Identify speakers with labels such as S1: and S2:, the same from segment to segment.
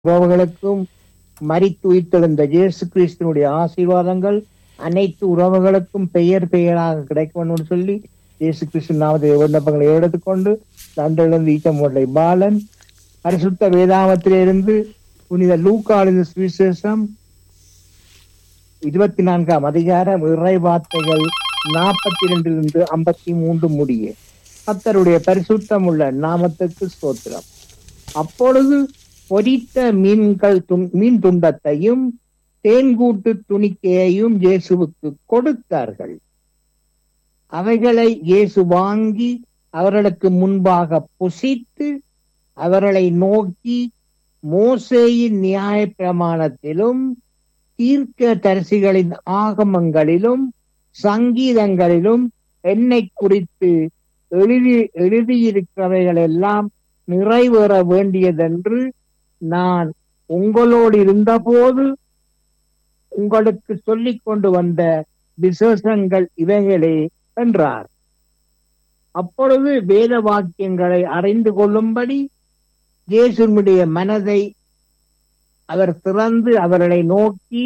S1: உறவுகளுக்கும் மரித்து உயிர்த்தெழுந்த இயேசு கிறிஸ்துவனுடைய ஆசீர்வாதங்கள் அனைத்து உறவுகளுக்கும் பெயர் பெயராக கிடைக்கும் சொல்லி இயேசு கிறிஸ்து நாமத்தை விண்ணப்பங்களை எடுத்துக்கொண்டு நன்றிலிருந்து ஈச்சமுடலை பாலன் பரிசுத்த வேதாமத்திலிருந்து புனித லூக்காளின் சுவிசேஷம் இருபத்தி நான்காம் அதிகாரம் இறை வார்த்தைகள் நாற்பத்தி இரண்டிலிருந்து ஐம்பத்தி மூன்று முடிய கத்தருடைய பரிசுத்தம் உள்ள நாமத்துக்கு ஸ்தோத்திரம் அப்பொழுது பொரித்த மீன்கள் துண் மீன் துண்டத்தையும் தேன்கூட்டு துணிக்கையையும் இயேசுவுக்கு கொடுத்தார்கள் அவைகளை இயேசு வாங்கி அவர்களுக்கு முன்பாக புசித்து அவர்களை நோக்கி மோசேயின் நியாய பிரமாணத்திலும் தீர்க்க தரிசிகளின் ஆகமங்களிலும் சங்கீதங்களிலும் என்னை குறித்து எழுதி எழுதியிருக்கிறவைகள் எல்லாம் நிறைவேற வேண்டியதென்று நான் உங்களோடு இருந்தபோது உங்களுக்கு சொல்லிக் கொண்டு வந்த விசேஷங்கள் இவைகளே என்றார் அப்பொழுது வேத வாக்கியங்களை அறிந்து கொள்ளும்படி இயேசுனுடைய மனதை அவர் திறந்து அவர்களை நோக்கி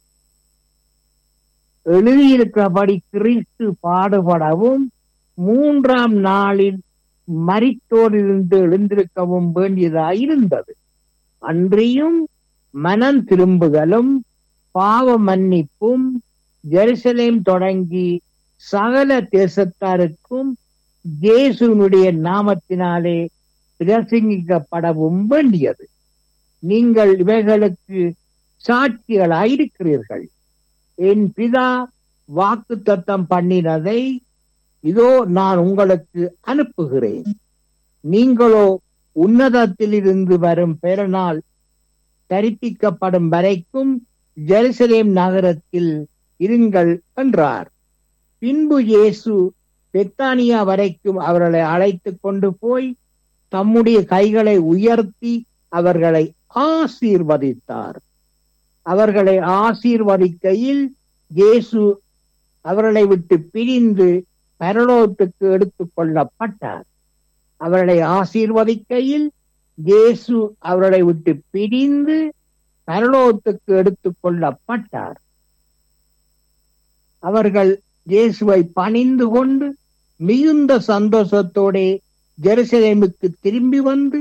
S1: எழுதியிருக்கிறபடி கிறிஸ்து பாடுபடவும் மூன்றாம் நாளில் மரித்தோரிலிருந்து எழுந்திருக்கவும் வேண்டியதாய் இருந்தது அன்றியும் மனம் திரும்புதலும் பாவ மன்னிப்பும் ஜெருசலேம் தொடங்கி சகல தேசத்தாருக்கும் இயேசுனுடைய நாமத்தினாலே பிரசங்கிக்கப்படவும் வேண்டியது நீங்கள் இவைகளுக்கு சாட்சிகளாயிருக்கிறீர்கள் என் பிதா வாக்கு தத்தம் பண்ணினதை இதோ நான் உங்களுக்கு அனுப்புகிறேன் நீங்களோ உன்னதத்தில் இருந்து வரும் பெருநாள் தரிப்பிக்கப்படும் வரைக்கும் ஜெருசலேம் நகரத்தில் இருங்கள் என்றார் பின்பு இயேசு பெத்தானியா வரைக்கும் அவர்களை அழைத்து கொண்டு போய் தம்முடைய கைகளை உயர்த்தி அவர்களை ஆசீர்வதித்தார் அவர்களை ஆசீர்வதிக்கையில் இயேசு அவர்களை விட்டு பிரிந்து பரலோகத்துக்கு எடுத்துக் கொள்ளப்பட்டார் அவர்களை ஆசீர்வதிக்கையில் இயேசு அவர்களை விட்டு பிரிந்து பரலோகத்துக்கு எடுத்துக் கொள்ளப்பட்டார் அவர்கள் இயேசுவை பணிந்து கொண்டு மிகுந்த சந்தோஷத்தோட ஜெருசலேமுக்கு திரும்பி வந்து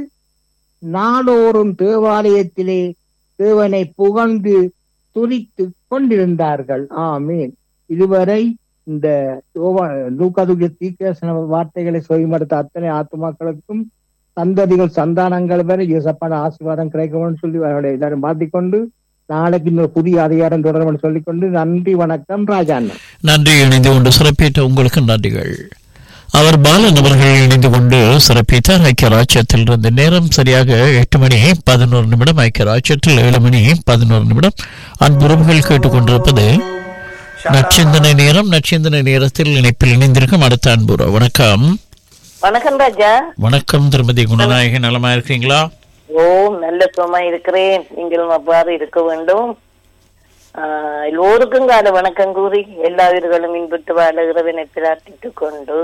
S1: நாடோறும் தேவாலயத்திலே தேவனை புகழ்ந்து துரித்து கொண்டிருந்தார்கள் ஆமீன் இதுவரை இந்த லூக்காதுடைய தீக்கேசன வார்த்தைகளை சொய்மடுத்த அத்தனை ஆத்மாக்களுக்கும் சந்ததிகள் சந்தானங்கள் வரை இயேசப்பான ஆசீர்வாதம் கிடைக்கும்னு சொல்லி அவர்களை எல்லாரும் மாற்றிக்கொண்டு நாளைக்கு இன்னொரு புதிய அதிகாரம் தொடரும் சொல்லிக்கொண்டு நன்றி வணக்கம் ராஜாண்ணன்
S2: நன்றி இணைந்து கொண்டு சிறப்பித்த உங்களுக்கு நன்றிகள் அவர் பாலன் அவர்கள் இணைந்து கொண்டு சிறப்பித்தார் ஐக்கிய ராஜ்யத்தில் இருந்த நேரம் சரியாக எட்டு மணி பதினோரு நிமிடம் ஐக்கிய ராஜ்யத்தில் ஏழு மணி பதினோரு நிமிடம் அன்புறவுகள் கேட்டுக்கொண்டிருப்பது நச்சிந்தனை நேரம் நச்சிந்தனை நேரத்தில் இணைப்பில் இணைந்திருக்கும் அடுத்த அன்புற வணக்கம்
S3: வணக்கம் ராஜா
S2: வணக்கம் திருமதி குணநாயகி நலமா இருக்கீங்களா
S3: ஓ நல்ல சுகமா இருக்கிறேன் நீங்களும் அவ்வாறு இருக்க வேண்டும் ஆஹ் எல்லோருக்கும் கால வணக்கம் கூறி எல்லா உயிர்களும் இன்புற்று வாழுகிறவனை பிரார்த்தித்துக் கொண்டு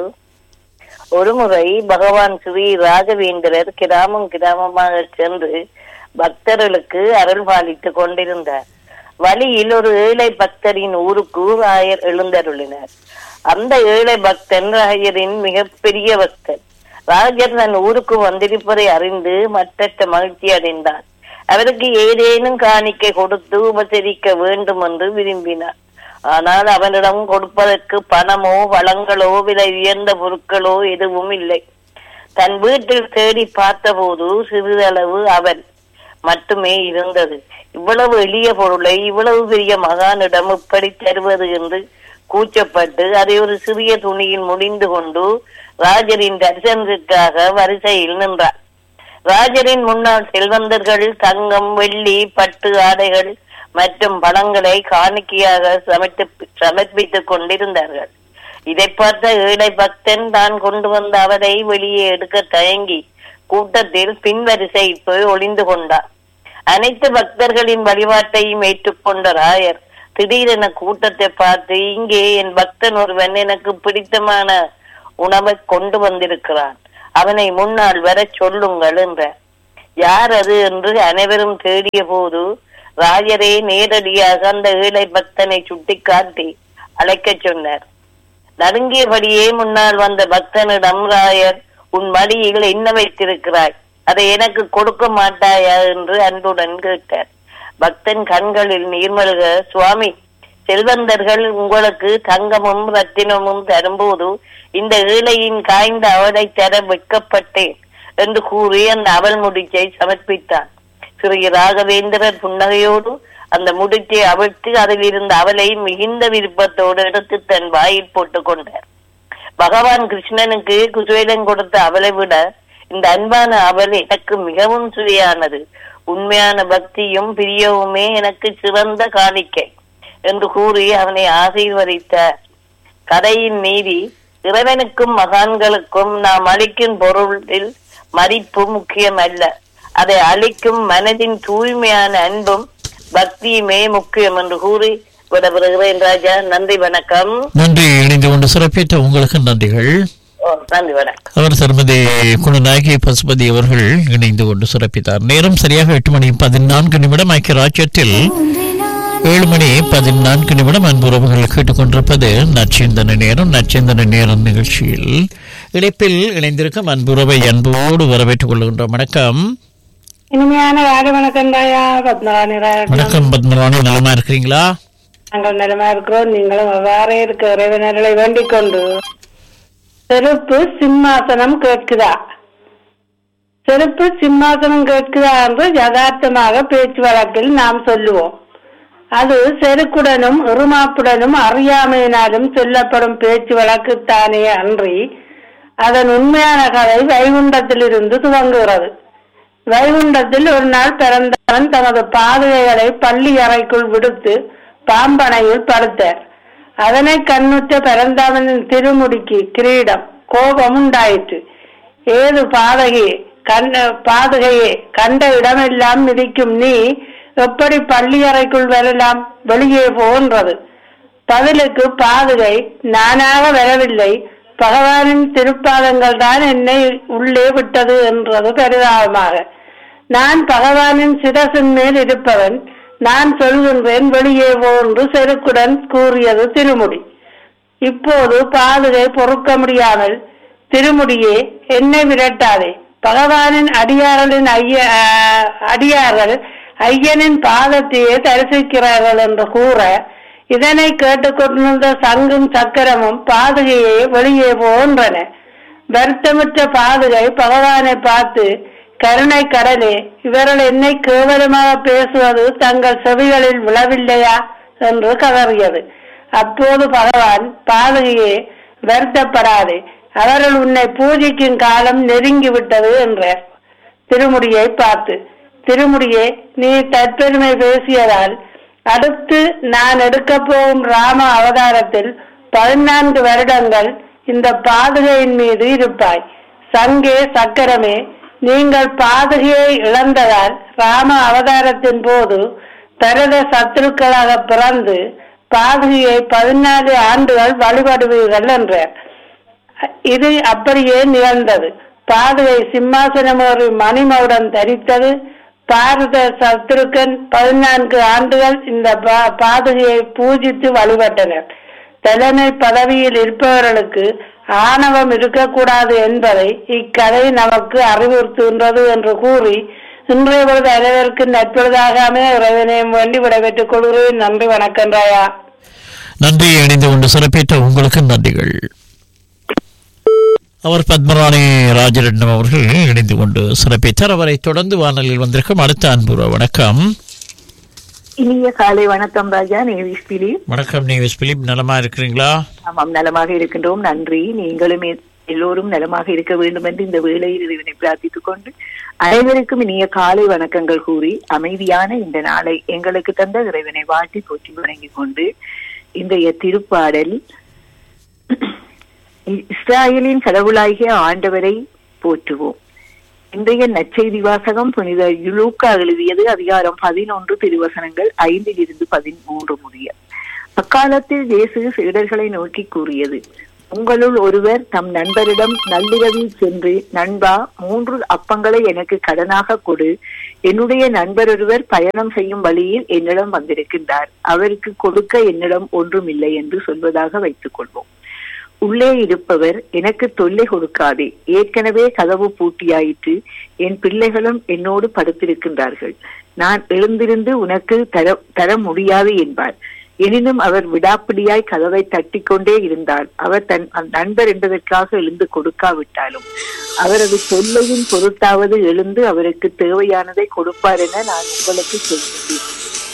S3: ஒரு முறை பகவான் ஸ்ரீ ராகவேந்திரர் கிராமம் கிராமமாக சென்று பக்தர்களுக்கு அருள் பாலித்துக் கொண்டிருந்தார் வழியில் ஒரு ஏழை பக்தரின் ஊருக்கு ராயர் எழுந்தருளினார் அந்த ஏழை பக்தன் ராயரின் மிகப்பெரிய பக்தன் ராஜர் தன் ஊருக்கு வந்திருப்பதை அறிந்து மற்றற்ற மகிழ்ச்சி அடைந்தார் அவருக்கு ஏதேனும் காணிக்கை கொடுத்து உபசரிக்க வேண்டும் என்று விரும்பினார் ஆனால் அவனிடம் கொடுப்பதற்கு பணமோ வளங்களோ விலை உயர்ந்த பொருட்களோ எதுவும் இல்லை தன் வீட்டில் தேடி பார்த்தபோது சிறிதளவு அவன் மட்டுமே இருந்தது இவ்வளவு எளிய பொருளை இவ்வளவு பெரிய மகானிடம் இப்படி தருவது என்று கூச்சப்பட்டு அதை ஒரு சிறிய துணியில் முடிந்து கொண்டு ராஜரின் தரிசனத்திற்காக வரிசையில் நின்றார் ராஜரின் முன்னாள் செல்வந்தர்கள் தங்கம் வெள்ளி பட்டு ஆடைகள் மற்றும் பழங்களை காணிக்கையாக சமைத்து சமர்ப்பித்துக் கொண்டிருந்தார்கள் இதை பார்த்த ஏழை பக்தன் தான் கொண்டு வந்த அவரை வெளியே எடுக்க தயங்கி கூட்டத்தில் பின்வரிசையில் போய் ஒளிந்து கொண்டார் அனைத்து பக்தர்களின் வழிபாட்டையும் ஏற்றுக்கொண்ட ராயர் திடீரென கூட்டத்தை பார்த்து இங்கே என் பக்தன் ஒருவன் எனக்கு பிடித்தமான உணவை கொண்டு வந்திருக்கிறான் அவனை முன்னால் வர சொல்லுங்கள் என்ற யார் அது என்று அனைவரும் தேடிய போது ராஜரே நேரடியாக அந்த ஏழை பக்தனை சுட்டிக்காட்டி அழைக்கச் சொன்னார் நடுங்கியபடியே முன்னால் வந்த பக்தனிடம் ராயர் உன் மடியில் என்ன வைத்திருக்கிறாய் அதை எனக்கு கொடுக்க மாட்டாயா என்று அன்புடன் கேட்டார் பக்தன் கண்களில் நீர்மல்க சுவாமி செல்வந்தர்கள் உங்களுக்கு தங்கமும் ரத்தினமும் தரும்போது இந்த ஏழையின் காய்ந்த அவளை தர வெட்கப்பட்டேன் என்று கூறி அந்த அவல் முடிச்சை சமர்ப்பித்தான் சிறிய ராகவேந்திரர் புன்னகையோடு அந்த முடிச்சை அவிழ்த்து அதில் இருந்த அவலை மிகுந்த விருப்பத்தோடு எடுத்து தன் வாயில் போட்டுக் கொண்டார் பகவான் கிருஷ்ணனுக்கு குசேலன் கொடுத்த அவலை விட இந்த அன்பான அவல் எனக்கு மிகவும் சுவையானது உண்மையான பக்தியும் பிரியவுமே எனக்கு சிறந்த காணிக்கை என்று கூறி அவனை ஆசீர்வதித்தார் கதையின் மீதி இறைவனுக்கும் மகான்களுக்கும் நாம் அளிக்கும் பொருளில் மதிப்பு முக்கியம் அல்ல அதை அளிக்கும் மனதின் தூய்மையான அன்பும் பக்தியுமே முக்கியம் என்று கூறி விடப்படுகிறேன் ராஜா நன்றி வணக்கம்
S2: நன்றி இணைந்து கொண்டு சிறப்பித்த உங்களுக்கு நன்றிகள்
S3: ஓ, நன்றி வணக்கம்
S2: அவர் திருமதி குணநாயகி பசுபதி அவர்கள் இணைந்து கொண்டு சிறப்பித்தார் நேரம் சரியாக எட்டு மணி பதினான்கு நிமிடம் ஐக்கிய ராஜ்யத்தில் ஏழு மணி பதினான்கு நிமிடம் அன்புறவுகள் கேட்டுக்கொண்டிருப்பது நச்சிந்தன நேரம் நச்சிந்தன நேரம் நிகழ்ச்சியில் இணைப்பில் இணைந்திருக்கும் அன்புறவை அன்போடு வரவேற்றுக் கொள்கின்றோம் வணக்கம்
S4: இனிமையான வார வணக்கம் தாயா பத்மராணி ராஜன்
S2: வணக்கம் பத்மராணி நலமா இருக்கிறீங்களா
S4: நாங்கள் நலமா இருக்கிறோம் நீங்களும் அவ்வாறே இருக்க இறைவனர்களை வேண்டிக் கொண்டு செருப்பு சிம்மாசனம் கேட்குதா செருப்பு சிம்மாசனம் கேட்குதா என்று யதார்த்தமாக பேச்சு வழக்கில் நாம் சொல்லுவோம் அது செருக்குடனும் இருமாப்புடனும் அறியாமையினாலும் சொல்லப்படும் பேச்சு வழக்குத்தானே அன்றி அதன் உண்மையான கதை வைகுண்டத்திலிருந்து துவங்குகிறது வைகுண்டத்தில் ஒரு நாள் பிறந்தவன் தனது பாதுகைகளை பள்ளி அறைக்குள் விடுத்து பாம்பனையில் படுத்தார் அதனை கண்ணுற்ற பிறந்தவனின் திருமுடிக்கு கிரீடம் கோபம் உண்டாயிற்று ஏது பாதகி கண்ட பாதுகையே கண்ட இடமெல்லாம் மிதிக்கும் நீ எப்படி பள்ளி அறைக்குள் வரலாம் வெளியே போன்றது பதிலுக்கு பாதுகை நானாக வரவில்லை பகவானின் திருப்பாதங்கள் தான் என்னை உள்ளே விட்டது என்றது பரிதாபமாக நான் பகவானின் சிரசின் மேல் இருப்பவன் நான் சொல்கின்றேன் வெளியே போ என்று செருக்குடன் கூறியது திருமுடி இப்போது பாதுகை பொறுக்க முடியாமல் திருமுடியே என்னை விரட்டாதே பகவானின் அடியார்களின் ஐய ஆஹ், அடியார்கள் ஐயனின் பாதத்தையே தரிசிக்கிறார்கள் என்று கூற இதனை கேட்டுக்கொண்டிருந்த சங்கும் சக்கரமும் பாதுகையை வெளியே போன்றன வருத்தமுற்ற பாதுகை பகவானை பார்த்து கருணை கடலே இவர்கள் என்னை கேவலமாக பேசுவது தங்கள் செவிகளில் விழவில்லையா என்று கதறியது அப்போது பகவான் பாதுகையே வருத்தப்படாதே அவர்கள் உன்னை பூஜிக்கும் காலம் நெருங்கி விட்டது என்றார் திருமுடியை பார்த்து திருமுடியே நீ தற்பெருமை பேசியதால் அடுத்து நான் எடுக்கப் போகும் ராம அவதாரத்தில் பதினான்கு வருடங்கள் இந்த பாதுகையின் மீது இருப்பாய் சங்கே சக்கரமே நீங்கள் பாதுகையை இழந்ததால் ராம அவதாரத்தின் போது பரத சத்துருக்களாக பிறந்து பாதுகையை பதினாலு ஆண்டுகள் வழிபடுவீர்கள் என்றார் இது அப்படியே நிகழ்ந்தது பாதுகை சிம்மாசனம் ஒரு மணிமகுடம் தரித்தது பாரத சத்ருக்கன் பதினான்கு ஆண்டுகள் இந்த பா- பாதுகையை பூஜித்து வழிபட்டனர் தலைமை பதவியில் இருப்பவர்களுக்கு ஆணவம் இருக்கக்கூடாது என்பதை இக்கதை நமக்கு அறிவுறுத்துகின்றது என்று கூறி இன்றைய பொழுது அனைவருக்கு நற்பொழுதாக இறைவனையும் வேண்டி விடைபெற்றுக் கொள்கிறேன் நன்றி வணக்கம் ராயா
S2: நன்றி இணைந்து கொண்டு சிறப்பித்த உங்களுக்கு நன்றிகள் அவர் பத்மராணி ராஜரட்னம் அவர்கள் இணைந்து கொண்டு சிறப்பித்தார் அவரை தொடர்ந்து வானலில் வந்திருக்கும் அடுத்த அன்புற வணக்கம்
S5: இனிய காலை வணக்கம் ராஜா நேவிஸ் பிலிப்
S2: வணக்கம் நீவிஸ் பிலிப் நலமா இருக்கிறீங்களா
S5: ஆமாம் நலமாக இருக்கின்றோம் நன்றி நீங்களும் எ- எல்லோரும் நலமாக இருக்க வேண்டும் என்று இந்த வேளையில் இறைவனை பிரார்த்தித்துக் கொண்டு அனைவருக்கும் இனிய காலை வணக்கங்கள் கூறி அமைதியான இந்த நாளை எங்களுக்கு தந்த இறைவனை வாழ்த்தி போற்றி வணங்கிக் கொண்டு இன்றைய திருப்பாடல் இஸ்ராயலின் கடவுளாகிய ஆண்டவரை போற்றுவோம் இன்றைய நற்செய்தி வாசகம் புனித யுலூக்கா எழுதியது அதிகாரம் பதினொன்று திருவசனங்கள் ஐந்தில் இருந்து பதிமூன்று முடிய அக்காலத்தில் இயேசு சீடர்களை நோக்கி கூறியது உங்களுள் ஒருவர் தம் நண்பரிடம் நள்ளிரவில் சென்று நண்பா மூன்று அப்பங்களை எனக்கு கடனாக கொடு என்னுடைய நண்பர் ஒருவர் பயணம் செய்யும் வழியில் என்னிடம் வந்திருக்கின்றார் அவருக்கு கொடுக்க என்னிடம் ஒன்றும் இல்லை என்று சொல்வதாக வைத்துக் கொள்வோம் உள்ளே இருப்பவர் எனக்கு தொல்லை கொடுக்காதே ஏற்கனவே கதவு பூட்டியாயிற்று என் பிள்ளைகளும் என்னோடு படுத்திருக்கின்றார்கள் நான் எழுந்திருந்து உனக்கு தர தர முடியாது என்பார் எனினும் அவர் விடாப்பிடியாய் கதவை தட்டிக் கொண்டே இருந்தார் அவர் தன் நண்பர் என்பதற்காக எழுந்து கொடுக்காவிட்டாலும் அவரது தொல்லையின் பொருட்டாவது எழுந்து அவருக்கு தேவையானதை கொடுப்பார் என நான் உங்களுக்கு சொல்கிறேன்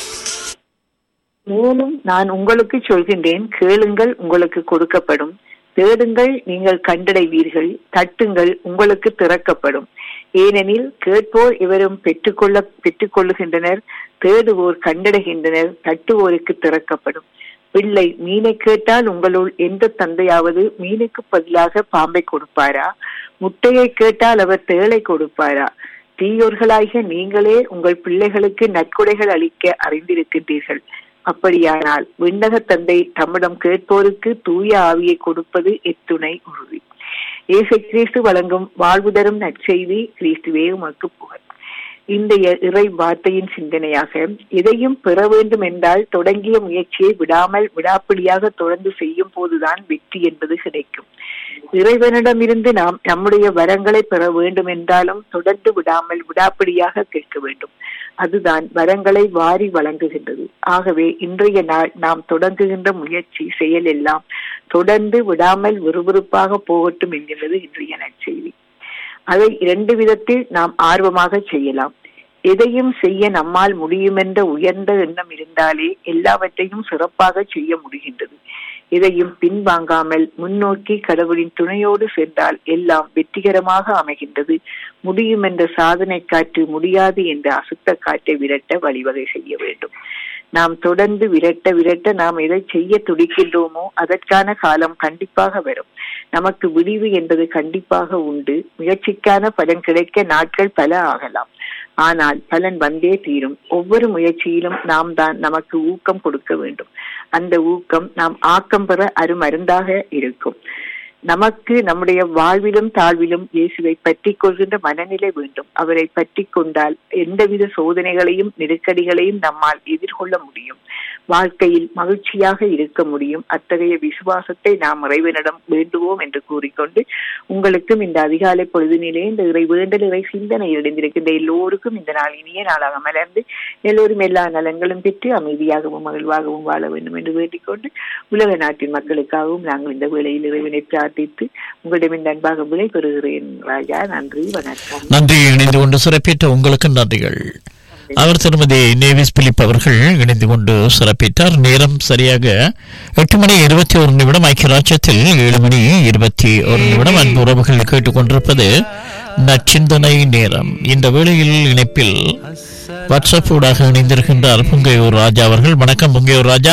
S5: மேலும் நான் உங்களுக்கு சொல்கின்றேன் கேளுங்கள் உங்களுக்கு கொடுக்கப்படும் தேடுங்கள் நீங்கள் கண்டடைவீர்கள் தட்டுங்கள் உங்களுக்கு திறக்கப்படும் ஏனெனில் கேட்போர் இவரும் பெற்றுக்கொள்ள பெற்றுக்கொள்ளுகின்றனர் தேடுவோர் கண்டடைகின்றனர் தட்டுவோருக்கு திறக்கப்படும் பிள்ளை மீனை கேட்டால் உங்களுள் எந்த தந்தையாவது மீனுக்கு பதிலாக பாம்பை கொடுப்பாரா முட்டையை கேட்டால் அவர் தேளை கொடுப்பாரா தீயோர்களாகிய நீங்களே உங்கள் பிள்ளைகளுக்கு நற்கொடைகள் அளிக்க அறிந்திருக்கின்றீர்கள் அப்படியானால் விண்ணக தந்தை தம்மிடம் கேட்போருக்கு தூய ஆவியை கொடுப்பது எத்துணை உறுதி இயேசு கிறிஸ்து வழங்கும் வாழ்வு தரும் நற்செய்தி கிறிஸ்துவே உமக்கு புகழ் இந்த இறை வார்த்தையின் சிந்தனையாக எதையும் பெற வேண்டும் என்றால் தொடங்கிய முயற்சியை விடாமல் விடாப்பிடியாக தொடர்ந்து செய்யும் போதுதான் வெற்றி என்பது கிடைக்கும் இறைவனிடமிருந்து நாம் நம்முடைய வரங்களை பெற வேண்டும் என்றாலும் தொடர்ந்து விடாமல் விடாப்பிடியாக கேட்க வேண்டும் அதுதான் வரங்களை வாரி வழங்குகின்றது ஆகவே இன்றைய நாள் நாம் தொடங்குகின்ற முயற்சி செயல் எல்லாம் தொடர்ந்து விடாமல் விறுவிறுப்பாக போகட்டும் என்கிறது இன்றைய நற்செய்தி அதை இரண்டு விதத்தில் நாம் ஆர்வமாக செய்யலாம் எதையும் செய்ய நம்மால் முடியுமென்ற உயர்ந்த எண்ணம் இருந்தாலே எல்லாவற்றையும் சிறப்பாக செய்ய முடிகின்றது இதையும் பின்வாங்காமல் முன்னோக்கி கடவுளின் துணையோடு சென்றால் எல்லாம் வெற்றிகரமாக அமைகின்றது முடியும் என்ற சாதனை காற்று முடியாது என்ற அசுத்த காற்றை விரட்ட வழிவகை செய்ய வேண்டும் நாம் தொடர்ந்து விரட்ட விரட்ட நாம் எதை செய்ய துடிக்கின்றோமோ அதற்கான காலம் கண்டிப்பாக வரும் நமக்கு விடிவு என்பது கண்டிப்பாக உண்டு முயற்சிக்கான பலன் கிடைக்க நாட்கள் பல ஆகலாம் ஆனால் பலன் வந்தே தீரும் ஒவ்வொரு முயற்சியிலும் நாம் தான் நமக்கு ஊக்கம் கொடுக்க வேண்டும் அந்த ஊக்கம் நாம் ஆக்கம் பெற அருமருந்தாக இருக்கும் நமக்கு நம்முடைய வாழ்விலும் தாழ்விலும் இயேசுவை பற்றி கொள்கின்ற மனநிலை வேண்டும் அவரை பற்றி கொண்டால் எந்தவித சோதனைகளையும் நெருக்கடிகளையும் நம்மால் எதிர்கொள்ள முடியும் வாழ்க்கையில் மகிழ்ச்சியாக இருக்க முடியும் அத்தகைய விசுவாசத்தை நாம் இறைவனிடம் வேண்டுவோம் என்று கூறிக்கொண்டு உங்களுக்கும் இந்த அதிகாலை பொழுதினிலே இந்த இறை வேண்டல் இறை சிந்தனை இணைந்திருக்கின்ற எல்லோருக்கும் இந்த நாள் இனிய நாளாக மலர்ந்து எல்லோரும் எல்லா நலன்களும் பெற்று அமைதியாகவும் மகிழ்வாகவும் வாழ வேண்டும் என்று வேண்டிக் கொண்டு உலக நாட்டின் மக்களுக்காகவும் நாங்கள் இந்த வேளையில் இறைவனை பிரார்த்தித்து உங்களிடம் இந்த அன்பாக விடை பெறுகிறேன் ராஜா நன்றி வணக்கம்
S2: நன்றி இணைந்து கொண்டு சிறப்பித்த உங்களுக்கு நன்றிகள் அவர் திருமதி நேவிஸ் பிலிப் அவர்கள் இணைந்து கொண்டு சிறப்பித்தார் நேரம் சரியாக எட்டு மணி இருபத்தி ஒரு நிமிடம் ஐக்கிய ராஜ்யத்தில் ஏழு மணி இருபத்தி ஒரு நிமிடம் அன்பு உறவுகள் கேட்டுக்கொண்டிருப்பது நச்சிந்தனை நேரம் இந்த வேளையில் இணைப்பில் வாட்ஸ்அப் ஊடாக இணைந்திருக்கின்றார் புங்கையூர் ராஜா அவர்கள் வணக்கம் புங்கையூர் ராஜா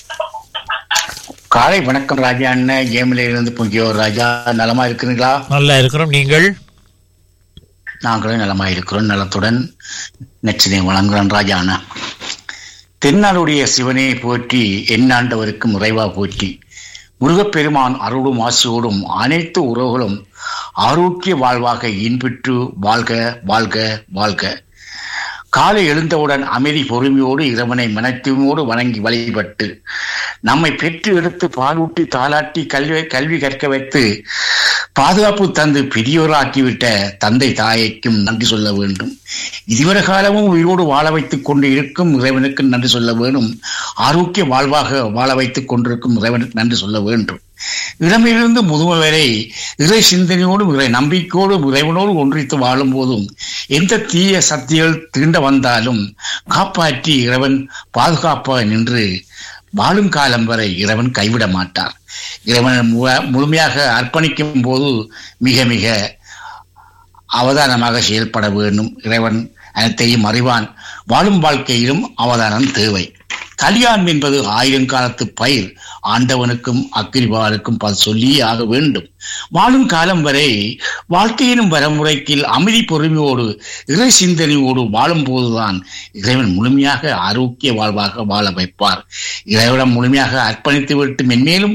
S6: காலை வணக்கம் ராஜா அண்ணன் ஜேமில இருந்து பொங்கியோர் ராஜா நலமா இருக்கிறீங்களா
S2: நல்லா இருக்கிறோம் நீங்கள்
S6: நாங்களும் நலமா இருக்கிறோம் நலத்துடன் நச்சினை வழங்குறோம் ராஜா அண்ணா தென்னாடுடைய சிவனை போற்றி எண்ணாண்டவருக்கு முறைவா போற்றி முருகப்பெருமான் அருளும் ஆசியோடும் அனைத்து உறவுகளும் ஆரோக்கிய வாழ்வாக இன்பெற்று வாழ்க வாழ்க வாழ்க காலை எழுந்தவுடன் அமைதி பொறுமையோடு இறைவனை மனத்தூய்மையோடு வணங்கி வழிபட்டு நம்மை பெற்று எடுத்து பாலூட்டி தாளாட்டி கல்வி கல்வி கற்க வைத்து பாதுகாப்பு தந்து பெரியோராக்கிவிட்ட தந்தை தாயைக்கும் நன்றி சொல்ல வேண்டும் இதுவரை காலமும் உயிரோடு வாழ வைத்துக் கொண்டு இருக்கும் இறைவனுக்கு நன்றி சொல்ல வேண்டும் ஆரோக்கிய வாழ்வாக வாழ வைத்துக் கொண்டிருக்கும் இறைவனுக்கு நன்றி சொல்ல வேண்டும் இளமையிலிருந்து முதுமை வரை இறை சிந்தனையோடும் இறை நம்பிக்கையோடும் இறைவனோடு ஒன்றித்து வாழும் போதும் எந்த தீய சக்திகள் தீண்ட வந்தாலும் காப்பாற்றி இறைவன் பாதுகாப்பாக நின்று வாழும் காலம் வரை இறைவன் கைவிட மாட்டார் இறைவன் மு- முழுமையாக அர்ப்பணிக்கும் போது மிக மிக அவதானமாக செயல்பட வேண்டும் இறைவன் அனைத்தையும் அறிவான் வாழும் வாழ்க்கையிலும் அவதானம் தேவை கல்யாணம் என்பது ஆயிரங்காலத்து பயிர் ஆண்டவனுக்கும் அக்கிரிபாலுக்கும் பல சொல்லியே ஆக வேண்டும் வாழும் காலம் வரை வாழ்க்கையினும் வரமுறைக்கு அமைதி பொறுமையோடு இறை சிந்தனையோடு வாழும் போதுதான் இறைவன் முழுமையாக ஆரோக்கிய வாழ்வாக வாழ வைப்பார் இறைவனம் முழுமையாக அர்ப்பணித்து விட்டு மென்மேலும்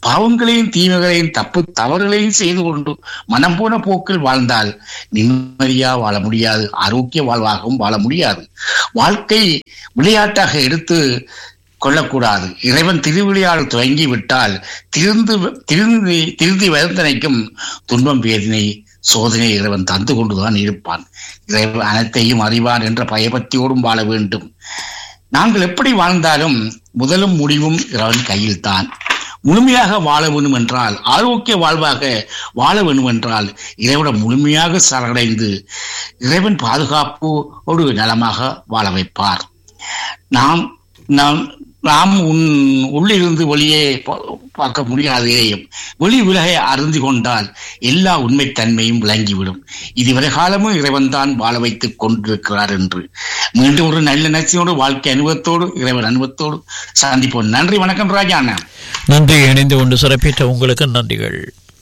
S6: பாவங்களையும் தீமைகளையும் தப்பு தவறுகளையும் செய்து கொண்டு மனம் போன போக்கில் வாழ்ந்தால் நிம்மதியா வாழ முடியாது ஆரோக்கிய வாழ்வாகவும் வாழ முடியாது வாழ்க்கை விளையாட்டாக எடுத்து கொள்ளக்கூடாது இறைவன் திருவிளையாடு துவங்கி விட்டால் திருந்து திருந்தி திருந்தி வேதனைக்கும் துன்பம் வேதனை சோதனை இறைவன் தந்து கொண்டுதான் இருப்பான் இறைவன் அனைத்தையும் அறிவான் என்ற பயபக்தியோடும் வாழ வேண்டும் நாங்கள் எப்படி வாழ்ந்தாலும் முதலும் முடிவும் இறைவன் கையில் தான் முழுமையாக வாழ வேண்டும் என்றால் ஆரோக்கிய வாழ்வாக வாழ வேண்டும் என்றால் இறைவனை முழுமையாக சரணடைந்து இறைவன் பாதுகாப்போடு நலமாக வாழ வைப்பார் நாம் நாம் நாம் உன் உள்ளிருந்து வெளியே பா- பார்க்க முடியாத இதையும் வெளி உலகை அறிந்து கொண்டால் எல்லா உண்மைத்தன்மையும் விளங்கிவிடும் இதுவரை காலமும் இறைவன் தான் வாழ வைத்துக் கொண்டிருக்கிறார் என்று மீண்டும் ஒரு நல்ல நச்சியோடு வாழ்க்கை அனுபவத்தோடு இறைவன் அனுபவத்தோடு சந்திப்போம் நன்றி வணக்கம் ராஜா அண்ணா
S2: நன்றி இணைந்து கொண்டு சிறப்பித்த உங்களுக்கு நன்றிகள்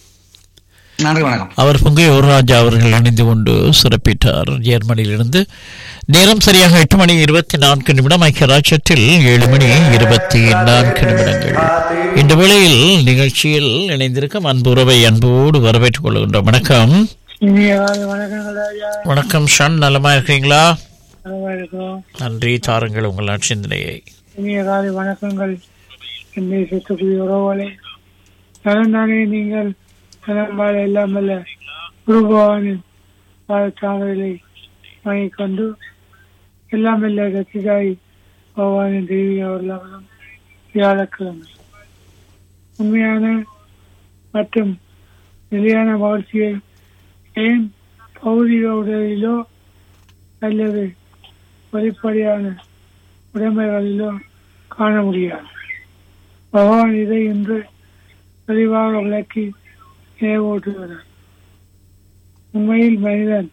S6: நன்றி வணக்கம்
S2: அவர் பொங்கையூர் ராஜா அவர்கள் இணைந்து கொண்டு சிறப்பித்தார் ஜெர்மனியிலிருந்து நேரம் சரியாக எட்டு மணி இருபத்தி நான்கு நிமிடம் ஐக்கிய ராஜ்யத்தில் ஏழு மணி இருபத்தி நான்கு நிமிடங்கள் இந்த வேளையில் நிகழ்ச்சியில் இணைந்திருக்கும் அன்புறவை அன்போடு வரவேற்றுக் கொள்கின்றோம் வணக்கம்
S4: இனிய காலை வணக்கங்கள் ஐயா
S2: வணக்கம் ஷன் நலமா இருக்கீங்களா
S4: நலமா இருக்கும்
S2: நன்றி தாருங்கள் உங்கள் நற்சிந்தனையை
S4: இனிய காலை வணக்கங்கள் என்னை சுத்தக்கூடிய உறவுகளே நலந்தானே நீங்கள் நலம்பாட எல்லாம் அல்ல குருபவானின் பாதத்தாமரை வாங்கிக் கொண்டு எல்லாம் இல்ல ரத்திதாய் பகவானின் தேவி அவர்களும் வியாழக்கிழமை உண்மையான மற்றும் நிலையான மகிழ்ச்சியை ஏன் பௌதிக உடலிலோ அல்லது வெளிப்படையான உடைமைகளிலோ காண முடியாது பகவான் இதை இன்று தெளிவாக விளக்கி நினைவூட்டுகிறார் உண்மையில் மனிதன்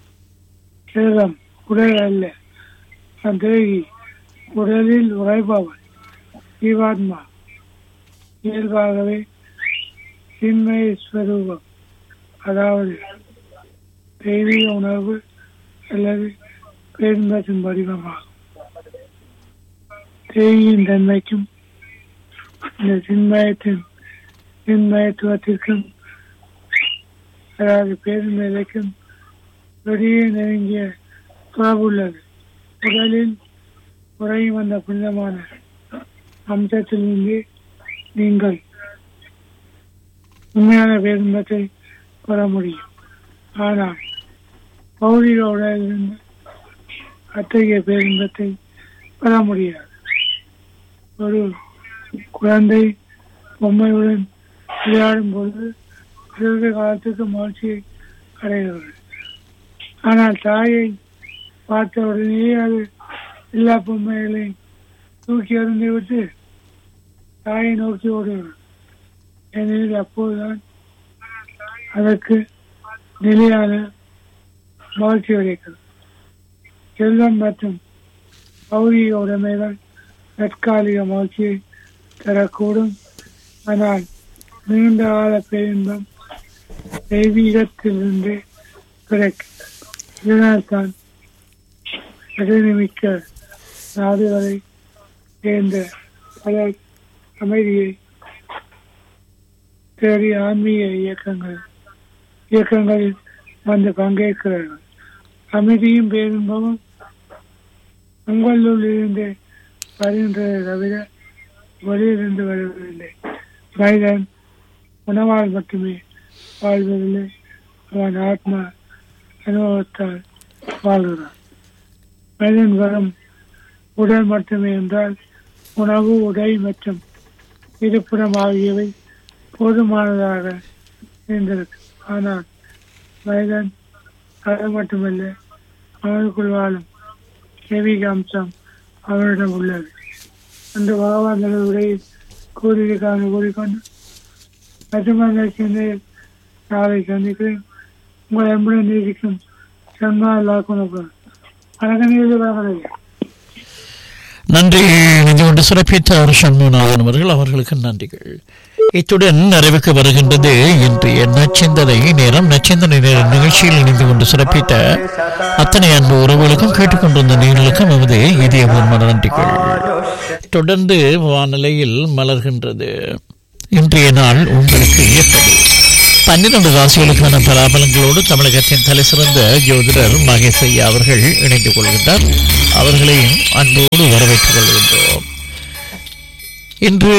S4: கிரகம் உடல் அல்ல தன் தேகி உடலில் உழைப்பவன் ஜீவாத்மா இயல்பாகவே சின்மய ஸ்வரூபம் அதாவது தெய்வீக உணர்வு அல்லது பேரின்பத்தின் வடிவமாகும் தேயியின் தன்மைக்கும் இந்த சின்மயத்தின் சின்மயத்துவத்திற்கும் அதாவது பேருநிலைக்கும் வெளியே நெருங்கிய தொடர்புள்ளது உடலில் குறையும் வந்த புனிதமான அம்சத்திலிருந்து நீங்கள் உண்மையான பேரின்பத்தை பெற முடியும் ஆனால் பௌதிக உடலிலிருந்து அத்தகைய பேரின்பத்தை பெற முடியாது ஒரு குழந்தை பொம்மையுடன் விளையாடும் பொழுது சிறிது காலத்துக்கு மகிழ்ச்சியை அடைகிறது ஆனால் தாயை பார்த்த உடனேயே அது எல்லா பொம்மைகளையும் தூக்கி எறிந்து விட்டு தாயை நோக்கி ஓடுகிறது ஏனெனில் அப்போதுதான் அதற்கு நிலையான மகிழ்ச்சி கிடைக்கிறது செல்வம் மற்றும் பௌதிக உடைமைகள் தற்காலிக மகிழ்ச்சியை தரக்கூடும் ஆனால் நீண்ட கால பேரின்பம் தெய்வீகத்திலிருந்து கிடைக்கும் இதனால்தான் மிக்க நாடுகளை சேர்ந்த பலர் அமைதியை தேடி ஆன்மீக இயக்கங்கள் இயக்கங்களில் வந்து பங்கேற்கிறார்கள் அமைதியும் பேரின்பமும் உங்களுள் இருந்து வருகின்றதை தவிர வெளியிலிருந்து வருவதில்லை மனிதன் உணவால் மட்டுமே வாழ்வதில்லை அவன் ஆத்மா அனுபவத்தால் வாழ்கிறான் மனிதன் வரும் உடல் மட்டுமே என்றால் உணவு உடை மற்றும் இருப்பிடம் ஆகியவை போதுமானதாக இருந்திருக்கு ஆனால் மனிதன் அது மட்டுமல்ல அவனுக்குள் வாழும் தெய்வீக அம்சம் அவனிடம் உள்ளது அந்த பகவான் தனது உரையில் கூறியிருக்காங்க கூறிக்கொண்டு மற்றமான சிந்தையில் நாளை சந்திக்கிறேன் உங்கள் அன்புடன் நீதிக்கும் சன்மா எல்லாருக்கும் வணக்கம் நீதி வணக்கம்
S2: நன்றி இணைந்து கொண்டு சிறப்பித்தார் சண்முகநாதன் அவர்கள் அவர்களுக்கு நன்றிகள் இத்துடன் நிறைவுக்கு வருகின்றது இன்றைய நச்சிந்தனை நேரம் நச்சிந்தனை நேர நிகழ்ச்சியில் இணைந்து கொண்டு சிறப்பித்த அத்தனை அன்பு உறவுகளுக்கும் கேட்டுக்கொண்டிருந்த நீங்களுக்கும் நமது இதய பூர்வமான நன்றிகள் தொடர்ந்து வானிலையில் மலர்கின்றது இன்றைய நாள் உங்களுக்கு எப்படி பன்னிரண்டு ராசிகளுக்கான பலாபலங்களோடு தமிழகத்தின் தலை சிறந்த ஜோதிடர் மகேஷ் ஐயா அவர்கள் இணைந்து கொள்கின்றார் அவர்களையும் அன்போடு வரவேற்றுக் கொள்கின்றோம் இன்று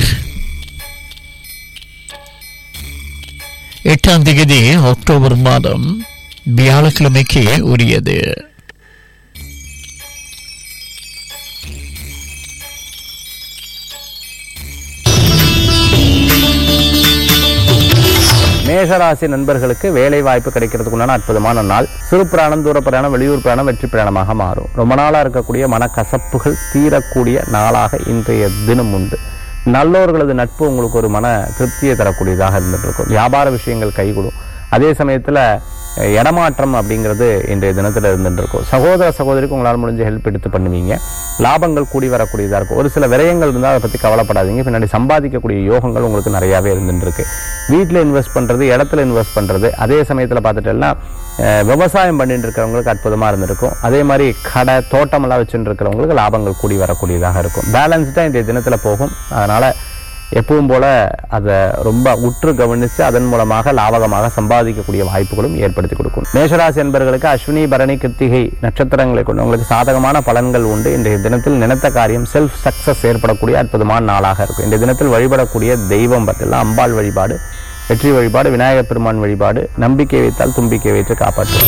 S2: எட்டாம் தேதி அக்டோபர் மாதம் வியாழக்கிழமைக்கு உரியது
S7: மேஷராசி நண்பர்களுக்கு வேலை வாய்ப்பு கிடைக்கிறதுக்கு உண்டான அற்புதமான நாள் சிறு பிரயாணம் தூர பிரயாணம் வெளியூர் பிரயாணம் வெற்றி பிரயாணமாக மாறும் ரொம்ப நாளா இருக்கக்கூடிய மனக்கசப்புகள் தீரக்கூடிய நாளாக இன்றைய தினம் உண்டு நல்லோர்களது நட்பு உங்களுக்கு ஒரு மன திருப்தியை தரக்கூடியதாக இருந்துட்டு இருக்கும் வியாபார விஷயங்கள் கைகூடும் அதே சமயத்துல அஹ், இடமாற்றம் அப்படிங்கிறது இன்றைய தினத்துல இருந்துட்டு இருக்கும் சகோதர சகோதரிக்கு உங்களால் முடிஞ்ச ஹெல்ப் எடுத்து பண்ணுவீங்க லாபங்கள் கூடி வரக்கூடியதா இருக்கும் ஒரு சில விரயங்கள் இருந்தால் அதை பத்தி கவலைப்படாதீங்க பின்னாடி சம்பாதிக்கக்கூடிய யோகங்கள் உங்களுக்கு நிறையாவே இருந்துட்டு இருக்கு வீட்டில் இன்வெஸ்ட் பண்றது இடத்துல இன்வெஸ்ட் பண்றது அதே சமயத்துல பார்த்துட்டேன்னா அஹ், விவசாயம் பண்ணிட்டு இருக்கிறவங்களுக்கு அற்புதமா இருந்திருக்கும் அதே மாதிரி கடை தோட்டமெல்லாம் வச்சுட்டு இருக்கிறவங்களுக்கு லாபங்கள் கூடி வரக்கூடியதாக இருக்கும் பேலன்ஸ்டா இன்றைய தினத்துல போகும் அதனால எப்பவும் போல அதை ரொம்ப உற்று கவனித்து அதன் மூலமாக லாபகமாக சம்பாதிக்கக்கூடிய வாய்ப்புகளும் ஏற்படுத்தி கொடுக்கும் மேஷராசி என்பவர்களுக்கு அஸ்வினி பரணி கிருத்திகை நட்சத்திரங்களை கொண்டவங்களுக்கு சாதகமான பலன்கள் உண்டு இன்றைய தினத்தில் நினைத்த காரியம் செல்ஃப் சக்சஸ் ஏற்படக்கூடிய அற்புதமான நாளாக இருக்கும் இன்றைய தினத்தில் வழிபடக்கூடிய தெய்வம் பற்றிலாம் அம்பாள் வழிபாடு வெற்றி வழிபாடு விநாயகப் பெருமான் வழிபாடு நம்பிக்கை வைத்தால் தும்பிக்கை வைத்து காப்பாற்றும்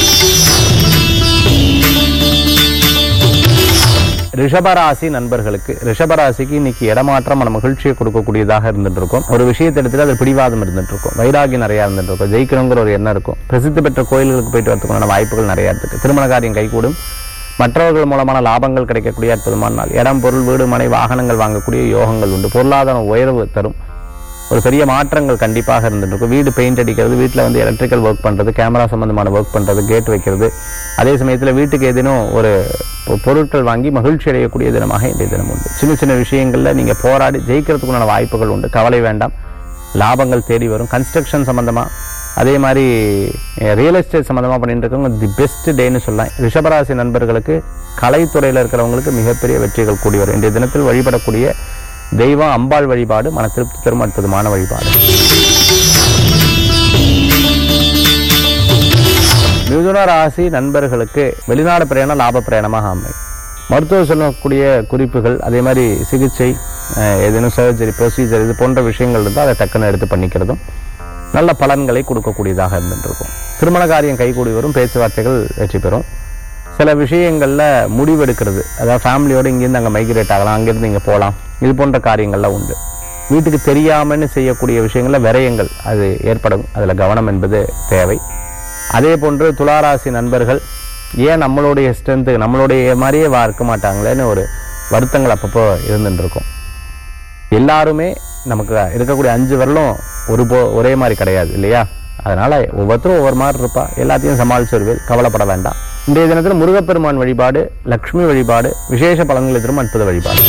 S7: ரிஷபராசி நண்பர்களுக்கு ரிஷபராசிக்கு இன்னைக்கு இடமாற்றம் நம்ம மகிழ்ச்சியை கொடுக்கக்கூடியதாக இருந்துட்டு இருக்கும் ஒரு விஷயத்தை எடுத்துட்டு அது பிடிவாதம் இருந்துட்டு இருக்கும் வைராகி நிறைய இருந்துட்டு இருக்கும் ஜெயிக்கணுங்கிற ஒரு எண்ணம் இருக்கும் பிரசித்தி பெற்ற கோயில்களுக்கு போயிட்டு வரதுக்கான வாய்ப்புகள் நிறைய இருக்கு திருமண காரியம் கைகூடும் மற்றவர்கள் மூலமான லாபங்கள் கிடைக்கக்கூடிய அற்புதமான நாள் இடம் பொருள் வீடு மனை வாகனங்கள் வாங்கக்கூடிய யோகங்கள் உண்டு பொருளாதார உயர்வு தரும் ஒரு பெரிய மாற்றங்கள் கண்டிப்பாக இருந்துட்டு இருக்கும் வீடு பெயிண்ட் அடிக்கிறது வீட்டில் வந்து எலக்ட்ரிக்கல் ஒர்க் பண்ணுறது கேமரா சம்பந்தமான ஒர்க் பண்ணுறது கேட் வைக்கிறது அதே சமயத்தில் வீட்டுக்கு ஏதேனும் ஒரு பொ- பொருட்கள் வாங்கி மகிழ்ச்சி அடையக்கூடிய தினமாக இன்றைய தினம் உண்டு சின்ன சின்ன விஷயங்களில் நீங்கள் போராடி ஜெயிக்கிறதுக்குண்டான வாய்ப்புகள் உண்டு கவலை வேண்டாம் லாபங்கள் தேடி வரும் கன்ஸ்ட்ரக்ஷன் சம்பந்தமா அதே மாதிரி ரியல் எஸ்டேட் சம்பந்தமா பண்ணிட்டு இருக்கவங்க தி பெஸ்ட் டேன்னு சொல்லலாம் ரிஷபராசி நண்பர்களுக்கு கலைத்துறையில் இருக்கிறவங்களுக்கு மிகப்பெரிய வெற்றிகள் கூடி வரும் இன்றைய தினத்தில் வழிபடக்கூடிய தெய்வம் அம்பாள் வழிபாடு மன திருப்தி தரும் அற்புதமான வழிபாடு மிதுன ராசி நண்பர்களுக்கு வெளிநாடு பிரயாணம் லாப பிரயாணமாக அமையும் மருத்துவர் சொல்லக்கூடிய குறிப்புகள் அதே மாதிரி சிகிச்சை அஹ், ஏதேனும் சர்ஜரி ப்ரொசீஜர் இது போன்ற விஷயங்கள் இருந்தால் அதை டக்குன்னு எடுத்து பண்ணிக்கிறதும் நல்ல பலன்களை கொடுக்கக்கூடியதாக இருந்துட்டு இருக்கும் திருமண காரியம் கைகூடி வரும் பேச்சுவார்த்தைகள் வெற்றி பெறும் சில விஷயங்களில் முடிவெடுக்கிறது அதாவது ஃபேமிலியோட இங்கேருந்து அங்கே மைக்ரேட் ஆகலாம் அங்கேருந்து இங்கே போகலாம் இது போன்ற காரியங்கள்லாம் உண்டு வீட்டுக்கு தெரியாமன்னு செய்யக்கூடிய விஷயங்களில் விரயங்கள் அது ஏற்படும் அதில் கவனம் என்பது தேவை அதே போன்று துளாராசி நண்பர்கள் ஏன் நம்மளுடைய ஸ்ட்ரென்த்து நம்மளுடைய மாதிரியே வா இருக்க மாட்டாங்களேன்னு ஒரு வருத்தங்கள் அப்பப்போ இருந்துட்டு இருக்கும் எல்லாருமே நமக்கு இருக்கக்கூடிய அஞ்சு விரலும் ஒரு போ ஒரே மாதிரி கிடையாது இல்லையா அதனால ஒவ்வொருத்தரும் ஒவ்வொரு மாதிரி இருப்பா எல்லாத்தையும் சமாளிச்சு வருவேன் கவலைப்பட வேண்டாம் இன்றைய தினத்தில் முருகப்பெருமான் வழிபாடு லக்ஷ்மி வழிபாடு விசேஷ பலன்களை தரும் அற்புத வழிபாடு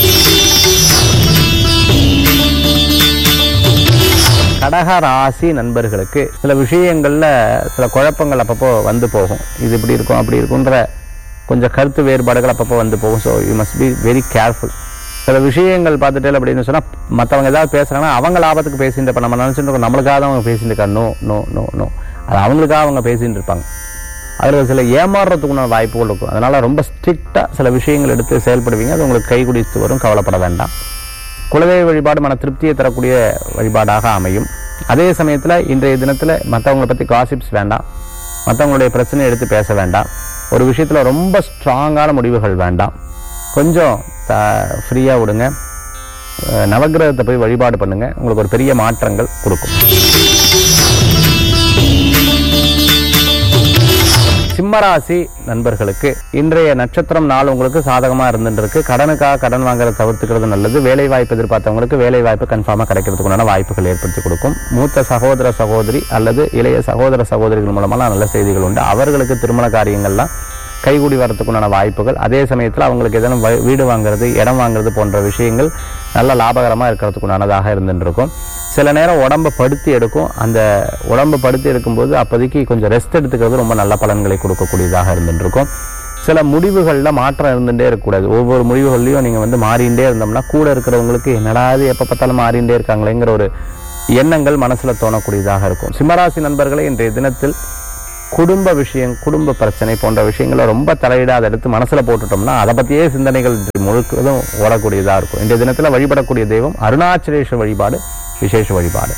S7: கடக ராசி நண்பர்களுக்கு சில விஷயங்கள்ல சில குழப்பங்கள் அப்பப்போ வந்து போகும் இது இப்படி இருக்கும் அப்படி இருக்குன்ற கொஞ்சம் கருத்து வேறுபாடுகள் அப்பப்போ வந்து போகும் so you must be very careful சில விஷயங்கள் பார்த்துட்டே அப்படின்னு சொன்னா மற்றவங்க ஏதாவது பேசுறாங்கன்னா அவங்க லாபத்துக்கு பேசிட்டு இருப்பாங்க நம்ம நினைச்சிட்டு இருக்கோம் நம்மளுக்காக தான் அவங்க பேசிட்டு இருக்காங்க நோ நோ நோ நோ அது அவங்களுக்காக அவங்க பேசிட்டு இருப்பாங்க அதில் சில ஏமாறுறதுக்குள்ள வாய்ப்புகள் இருக்கும் அதனால ரொம்ப ஸ்ட்ரிக்டாக சில விஷயங்கள் எடுத்து செயல்படுவீங்க அது உங்களுக்கு கை குடித்து வரும் கவலைப்பட வேண்டாம் குலதெய்வ வழிபாடு மன திருப்தியை தரக்கூடிய வழிபாடாக அமையும் அதே சமயத்தில் இன்றைய தினத்தில் மற்றவங்களை பற்றி காசிப்ஸ் வேண்டாம் மற்றவங்களுடைய பிரச்சனையை எடுத்து பேச வேண்டாம் ஒரு விஷயத்தில் ரொம்ப ஸ்ட்ராங்கான முடிவுகள் வேண்டாம் கொஞ்சம் ஃப்ரீயாக விடுங்க அஹ் நவக்கிரகத்தை போய் வழிபாடு பண்ணுங்க உங்களுக்கு ஒரு பெரிய மாற்றங்கள் கொடுக்கும் சிம்மராசி நண்பர்களுக்கு இன்றைய நட்சத்திரம் நாள் உங்களுக்கு சாதகமா இருந்துட்டு இருக்கு கடனுக்காக கடன் வாங்குறத தவிர்த்துக்கிறது நல்லது வேலை வாய்ப்பு எதிர்பார்த்தவங்களுக்கு வேலை வாய்ப்பு கன்ஃபார்மா கிடைக்கிறதுக்குண்டான வாய்ப்புகள் ஏற்படுத்தி கொடுக்கும் மூத்த சகோதர சகோதரி அல்லது இளைய சகோதர சகோதரிகள் மூலமெல்லாம் நல்ல செய்திகள் உண்டு அவர்களுக்கு திருமண காரியங்கள்லாம் கைகூடி வரதுக்குண்டான வாய்ப்புகள் அதே சமயத்தில் அவங்களுக்கு எதனா வீடு வாங்குறது இடம் வாங்குறது போன்ற விஷயங்கள் நல்ல லாபகரமாக இருக்கிறதுக்குண்டானதாக இருந்துட்டு இருக்கும் சில நேரம் உடம்பை படுத்தி எடுக்கும் அந்த உடம்பை படுத்தி எடுக்கும்போது அப்போதைக்கு கொஞ்சம் ரெஸ்ட் எடுத்துக்கிறது ரொம்ப நல்ல பலன்களை கொடுக்கக்கூடியதாக இருந்துட்டு இருக்கும் சில முடிவுகளில் மாற்றம் இருந்துகிட்டே இருக்கக்கூடாது ஒவ்வொரு முடிவுகள்லையும் நீங்கள் வந்து மாறிண்டே இருந்தோம்னா கூட இருக்கிறவங்களுக்கு என்னடா இது எப்போ பார்த்தாலும் மாறிண்டே இருக்காங்களேங்கிற ஒரு எண்ணங்கள் மனசில் தோணக்கூடியதாக இருக்கும் சிம்மராசி நண்பர்களே இன்றைய தினத்தில் குடும்ப விஷயம் குடும்ப பிரச்சனை போன்ற விஷயங்களை ரொம்ப தலையிடாத எடுத்து மனசுல போட்டுட்டோம்னா அதை பத்தியே சிந்தனைகள் இன்று முழுக்கதும் ஓடக்கூடியதா இருக்கும் இந்த தினத்துல வழிபடக்கூடிய தெய்வம் அருணாச்சலேஸ்வர வழிபாடு விசேஷ வழிபாடு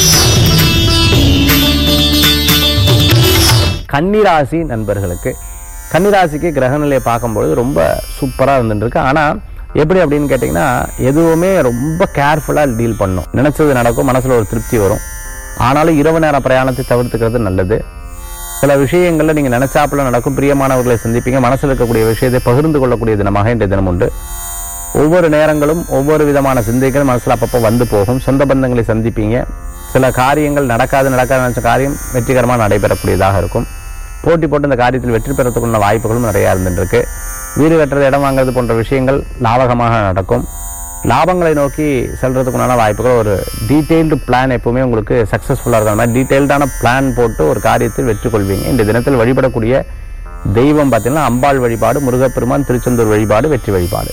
S7: கன்னிராசி நண்பர்களுக்கு கன்னிராசிக்கு கிரகநிலையை பார்க்கும்பொழுது ரொம்ப சூப்பராக இருந்துருக்கு ஆனால் எப்படி அப்படின்னு கேட்டிங்கன்னா எதுவுமே ரொம்ப கேர்ஃபுல்லாக டீல் பண்ணும் நினச்சது நடக்கும் மனசில் ஒரு திருப்தி வரும் ஆனாலும் இரவு நேர பிரயாணத்தை தவிர்த்துக்கிறது நல்லது சில விஷயங்கள்ல நீங்க நினைச்சாப்புல நடக்கும் பிரியமானவர்களை சந்திப்பீங்க மனசுல இருக்கக்கூடிய விஷயத்தை பகிர்ந்து கொள்ளக்கூடிய தினமாக இன்றைய தினம் உண்டு ஒவ்வொரு நேரங்களும் ஒவ்வொரு விதமான சிந்தைகள் மனசுல அப்பப்போ வந்து போகும் சொந்த பந்தங்களை சந்திப்பீங்க சில காரியங்கள் நடக்காது நடக்காது நினைச்ச காரியம் வெற்றிகரமாக நடைபெறக்கூடியதாக இருக்கும் போட்டி போட்டு இந்த காரியத்தில் வெற்றி பெறத்துக்குள்ள வாய்ப்புகளும் நிறைய இருந்துருக்கு வீடு கட்டுறது இடம் வாங்குறது போன்ற விஷயங்கள் லாபகமாக நடக்கும் லாபங்களை நோக்கி செல்றதுக்குண்டான வாய்ப்புகள் ஒரு டீட்டெயில்டு பிளான் எப்பவுமே உங்களுக்கு சக்ஸஸ்ஃபுல்லாக இருக்கிற மாதிரி டீட்டெயில்டான பிளான் போட்டு ஒரு காரியத்தில் வெற்றி கொள்வீங்க இந்த தினத்தில் வழிபடக்கூடிய தெய்வம் பார்த்தீங்கன்னா அம்பாள் வழிபாடு முருகப்பெருமான் திருச்செந்தூர் வழிபாடு வெற்றி வழிபாடு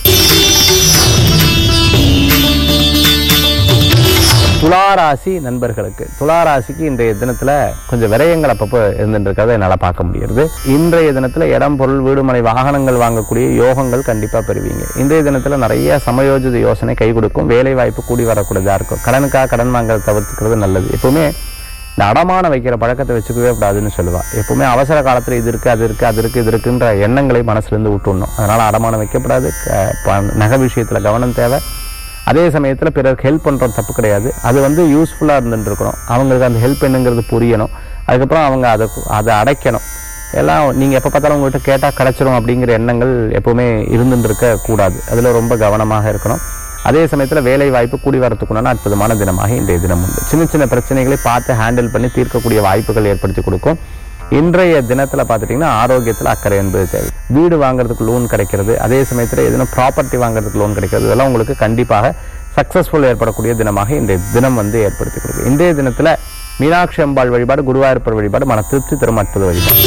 S7: துளாராசி நண்பர்களுக்கு துளாராசிக்கு இன்றைய தினத்துல கொஞ்சம் விரயங்கள் அப்பப்போ இருந்துட்டு இருக்கிறத என்னால் பார்க்க முடியுது இன்றைய தினத்துல இடம் பொருள் வீடுமனை வாகனங்கள் வாங்கக்கூடிய யோகங்கள் கண்டிப்பா பெறுவீங்க இன்றைய தினத்துல நிறைய சமயோஜித யோசனை கை கொடுக்கும் வேலை வாய்ப்பு கூடி வரக்கூடியதா இருக்கும் கடனுக்காக கடன் வாங்குறத தவிர்த்துக்கிறது நல்லது எப்பவுமே இந்த அடமான வைக்கிற பழக்கத்தை வச்சுக்கவே கூடாதுன்னு சொல்லுவா எப்பவுமே அவசர காலத்துல இது இருக்கு அது இருக்கு அது இருக்கு இது இருக்குன்ற எண்ணங்களை மனசுல இருந்து விட்டுடணும் அதனால அடமானம் வைக்கப்படாது க- ப- நகை விஷயத்துல கவனம் தேவை அதே சமயத்தில் பிறருக்கு ஹெல்ப் பண்ணுறது தப்பு கிடையாது அது வந்து யூஸ்ஃபுல்லாக இருந்துட்டு இருக்கணும் அவங்களுக்கு அந்த ஹெல்ப் என்னங்கிறது புரியணும் அதுக்கப்புறம் அவங்க அதை அதை அடைக்கணும் எல்லாம் நீங்கள் எப்போ பார்த்தாலும் உங்கள்கிட்ட கேட்டால் கிடச்சிரும் அப்படிங்கிற எண்ணங்கள் எப்பவுமே இருந்துட்டு இருக்க கூடாது அதில் ரொம்ப கவனமாக இருக்கணும் அதே சமயத்தில் வேலை வாய்ப்பு கூடி வரத்துக்குண்டான அற்புதமான தினமாக இன்றைய தினம் உண்டு சின்ன சின்ன பிரச்சனைகளை பார்த்து ஹேண்டில் பண்ணி தீர்க்கக்கூடிய வாய்ப்புகள் ஏற்படுத்தி கொடுக்கும் இன்றைய தினத்துல பார்த்துட்டிங்கன்னா ஆரோக்கியத்தில் அக்கறை என்பது தேவை வீடு வாங்குறதுக்கு லோன் கிடைக்கிறது அதே சமயத்தில் எதுனா ப்ராப்பர்ட்டி வாங்குறதுக்கு லோன் கிடைக்கிறது இதெல்லாம் உங்களுக்கு கண்டிப்பாக சக்ஸஸ்ஃபுல் ஏற்படக்கூடிய தினமாக இன்றைய தினம் வந்து ஏற்படுத்தி கொடுக்கும் இன்றைய தினத்துல மீனாட்சி அம்பாள் வழிபாடு குருவாயூரப்பர் வழிபாடு மன திருப்தி தரும் அற்புத வழிபாடு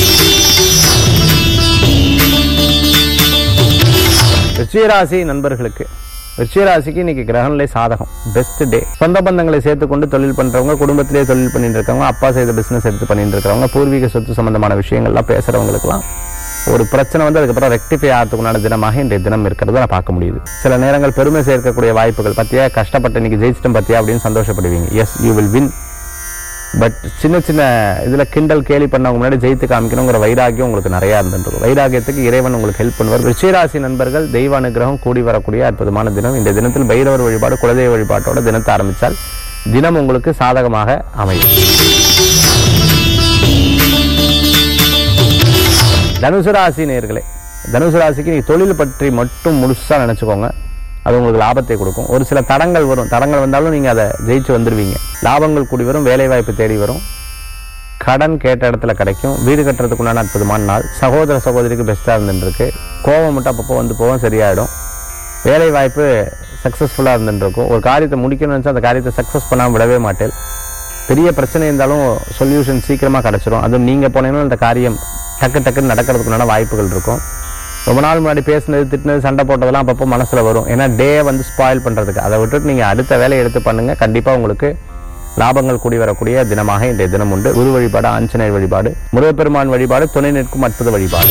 S7: ரிச்சிகராசி நண்பர்களுக்கு ரிச்சிகராசிக்கு இன்னைக்கு கிரகநிலை சாதகம் பெஸ்ட் டே சொந்த பந்தங்களை சேர்த்துக்கொண்டு தொழில் பண்றவங்க குடும்பத்திலேயே தொழில் பண்ணிட்டு இருக்கவங்க அப்பா செய்த பிசினஸ் எடுத்து பண்ணிட்டு இருக்கவங்க பூர்வீக சொத்து சம்பந்தமான விஷயங்கள்லாம் பேசுறவங்களுக்குலாம் ஒரு பிரச்சனை வந்து அதுக்கப்புறம் ரெக்டிஃபை ஆகிறதுக்குண்டான தினமாக இன்றைய தினம் இருக்கிறத நான் பார்க்க முடியுது சில நேரங்கள் பெருமை சேர்க்கக்கூடிய வாய்ப்புகள் பத்தியா கஷ்டப்பட்டு இன்னைக்கு ஜெயிச்சிட்டம் பத்தியா அப்படின்னு சந்தோஷப்படுவீங்க yes you will win but சின்ன சின்ன இதுல கிண்டல் கேலி பண்ணவங்க முன்னாடி ஜெயித்து காமிக்கணுங்கிற வைராகியம் உங்களுக்கு நிறைய இருந்துருக்கும் வைராகியத்துக்கு இறைவன் உங்களுக்கு ஹெல்ப் பண்ணுவார் ரிஷிராசி நண்பர்கள் தெய்வ அனுகிரகம் கூடி வரக்கூடிய அற்புதமான தினம் இந்த தினத்தில் பைரவர் வழிபாடு குலதெய்வ வழிபாட்டோட தினத்தை ஆரம்பித்தால் தினம் உங்களுக்கு சாதகமாக அமையும் தனுசு ராசி நேர்களே தனுசு ராசிக்கு நீங்க தொழில் பற்றி மட்டும் முழுசா நினைச்சுக்கோங்க அது உங்களுக்கு லாபத்தை கொடுக்கும் ஒரு சில தடங்கள் வரும் தடங்கள் வந்தாலும் நீங்க அதை ஜெயிச்சு வந்துருவீங்க லாபங்கள் கூடி வரும் வேலை வாய்ப்பு தேடி வரும் கடன் கேட்ட இடத்துல கிடைக்கும் வீடு கட்டுறதுக்கு உண்டான அற்புதமான நாள் சகோதர சகோதரிக்கு பெஸ்ட்டாக இருந்துருக்கு கோவம் மட்டும் அப்பப்போ வந்து போவோம் சரியாயிடும் வேலை வாய்ப்பு சக்ஸஸ்ஃபுல்லாக இருந்துருக்கும் ஒரு காரியத்தை முடிக்கணும்னு நினச்சா அந்த காரியத்தை சக்ஸஸ் பண்ணாமல் விடவே மாட்டேன் பெரிய பிரச்சனை இருந்தாலும் சொல்யூஷன் சீக்கிரமாக கிடச்சிரும் அதுவும் நீங்கள் போனீங்கன்னா அந்த காரியம் டக்கு டக்குன்னு நடக்கிறதுக்குண்டான வாய்ப்புகள் இருக்கும் ரொம்ப நாள் முன்னாடி பேசினது திட்டினது சண்டை போட்டதெல்லாம் அப்பப்போ மனசில் வரும் ஏன்னா டே வந்து ஸ்பாயில் பண்ணுறதுக்கு அதை விட்டுட்டு நீங்கள் அடுத்த வேலையை எடுத்து பண்ணுங்க கண்டிப்பாக உங்களுக்கு லாபங்கள் கூடி வரக்கூடிய தினமாக இன்றைய தினம் உண்டு குரு வழிபாடு ஆஞ்சநேயர் வழிபாடு முருகப்பெருமான் வழிபாடு துணை நிற்கும் அற்புத வழிபாடு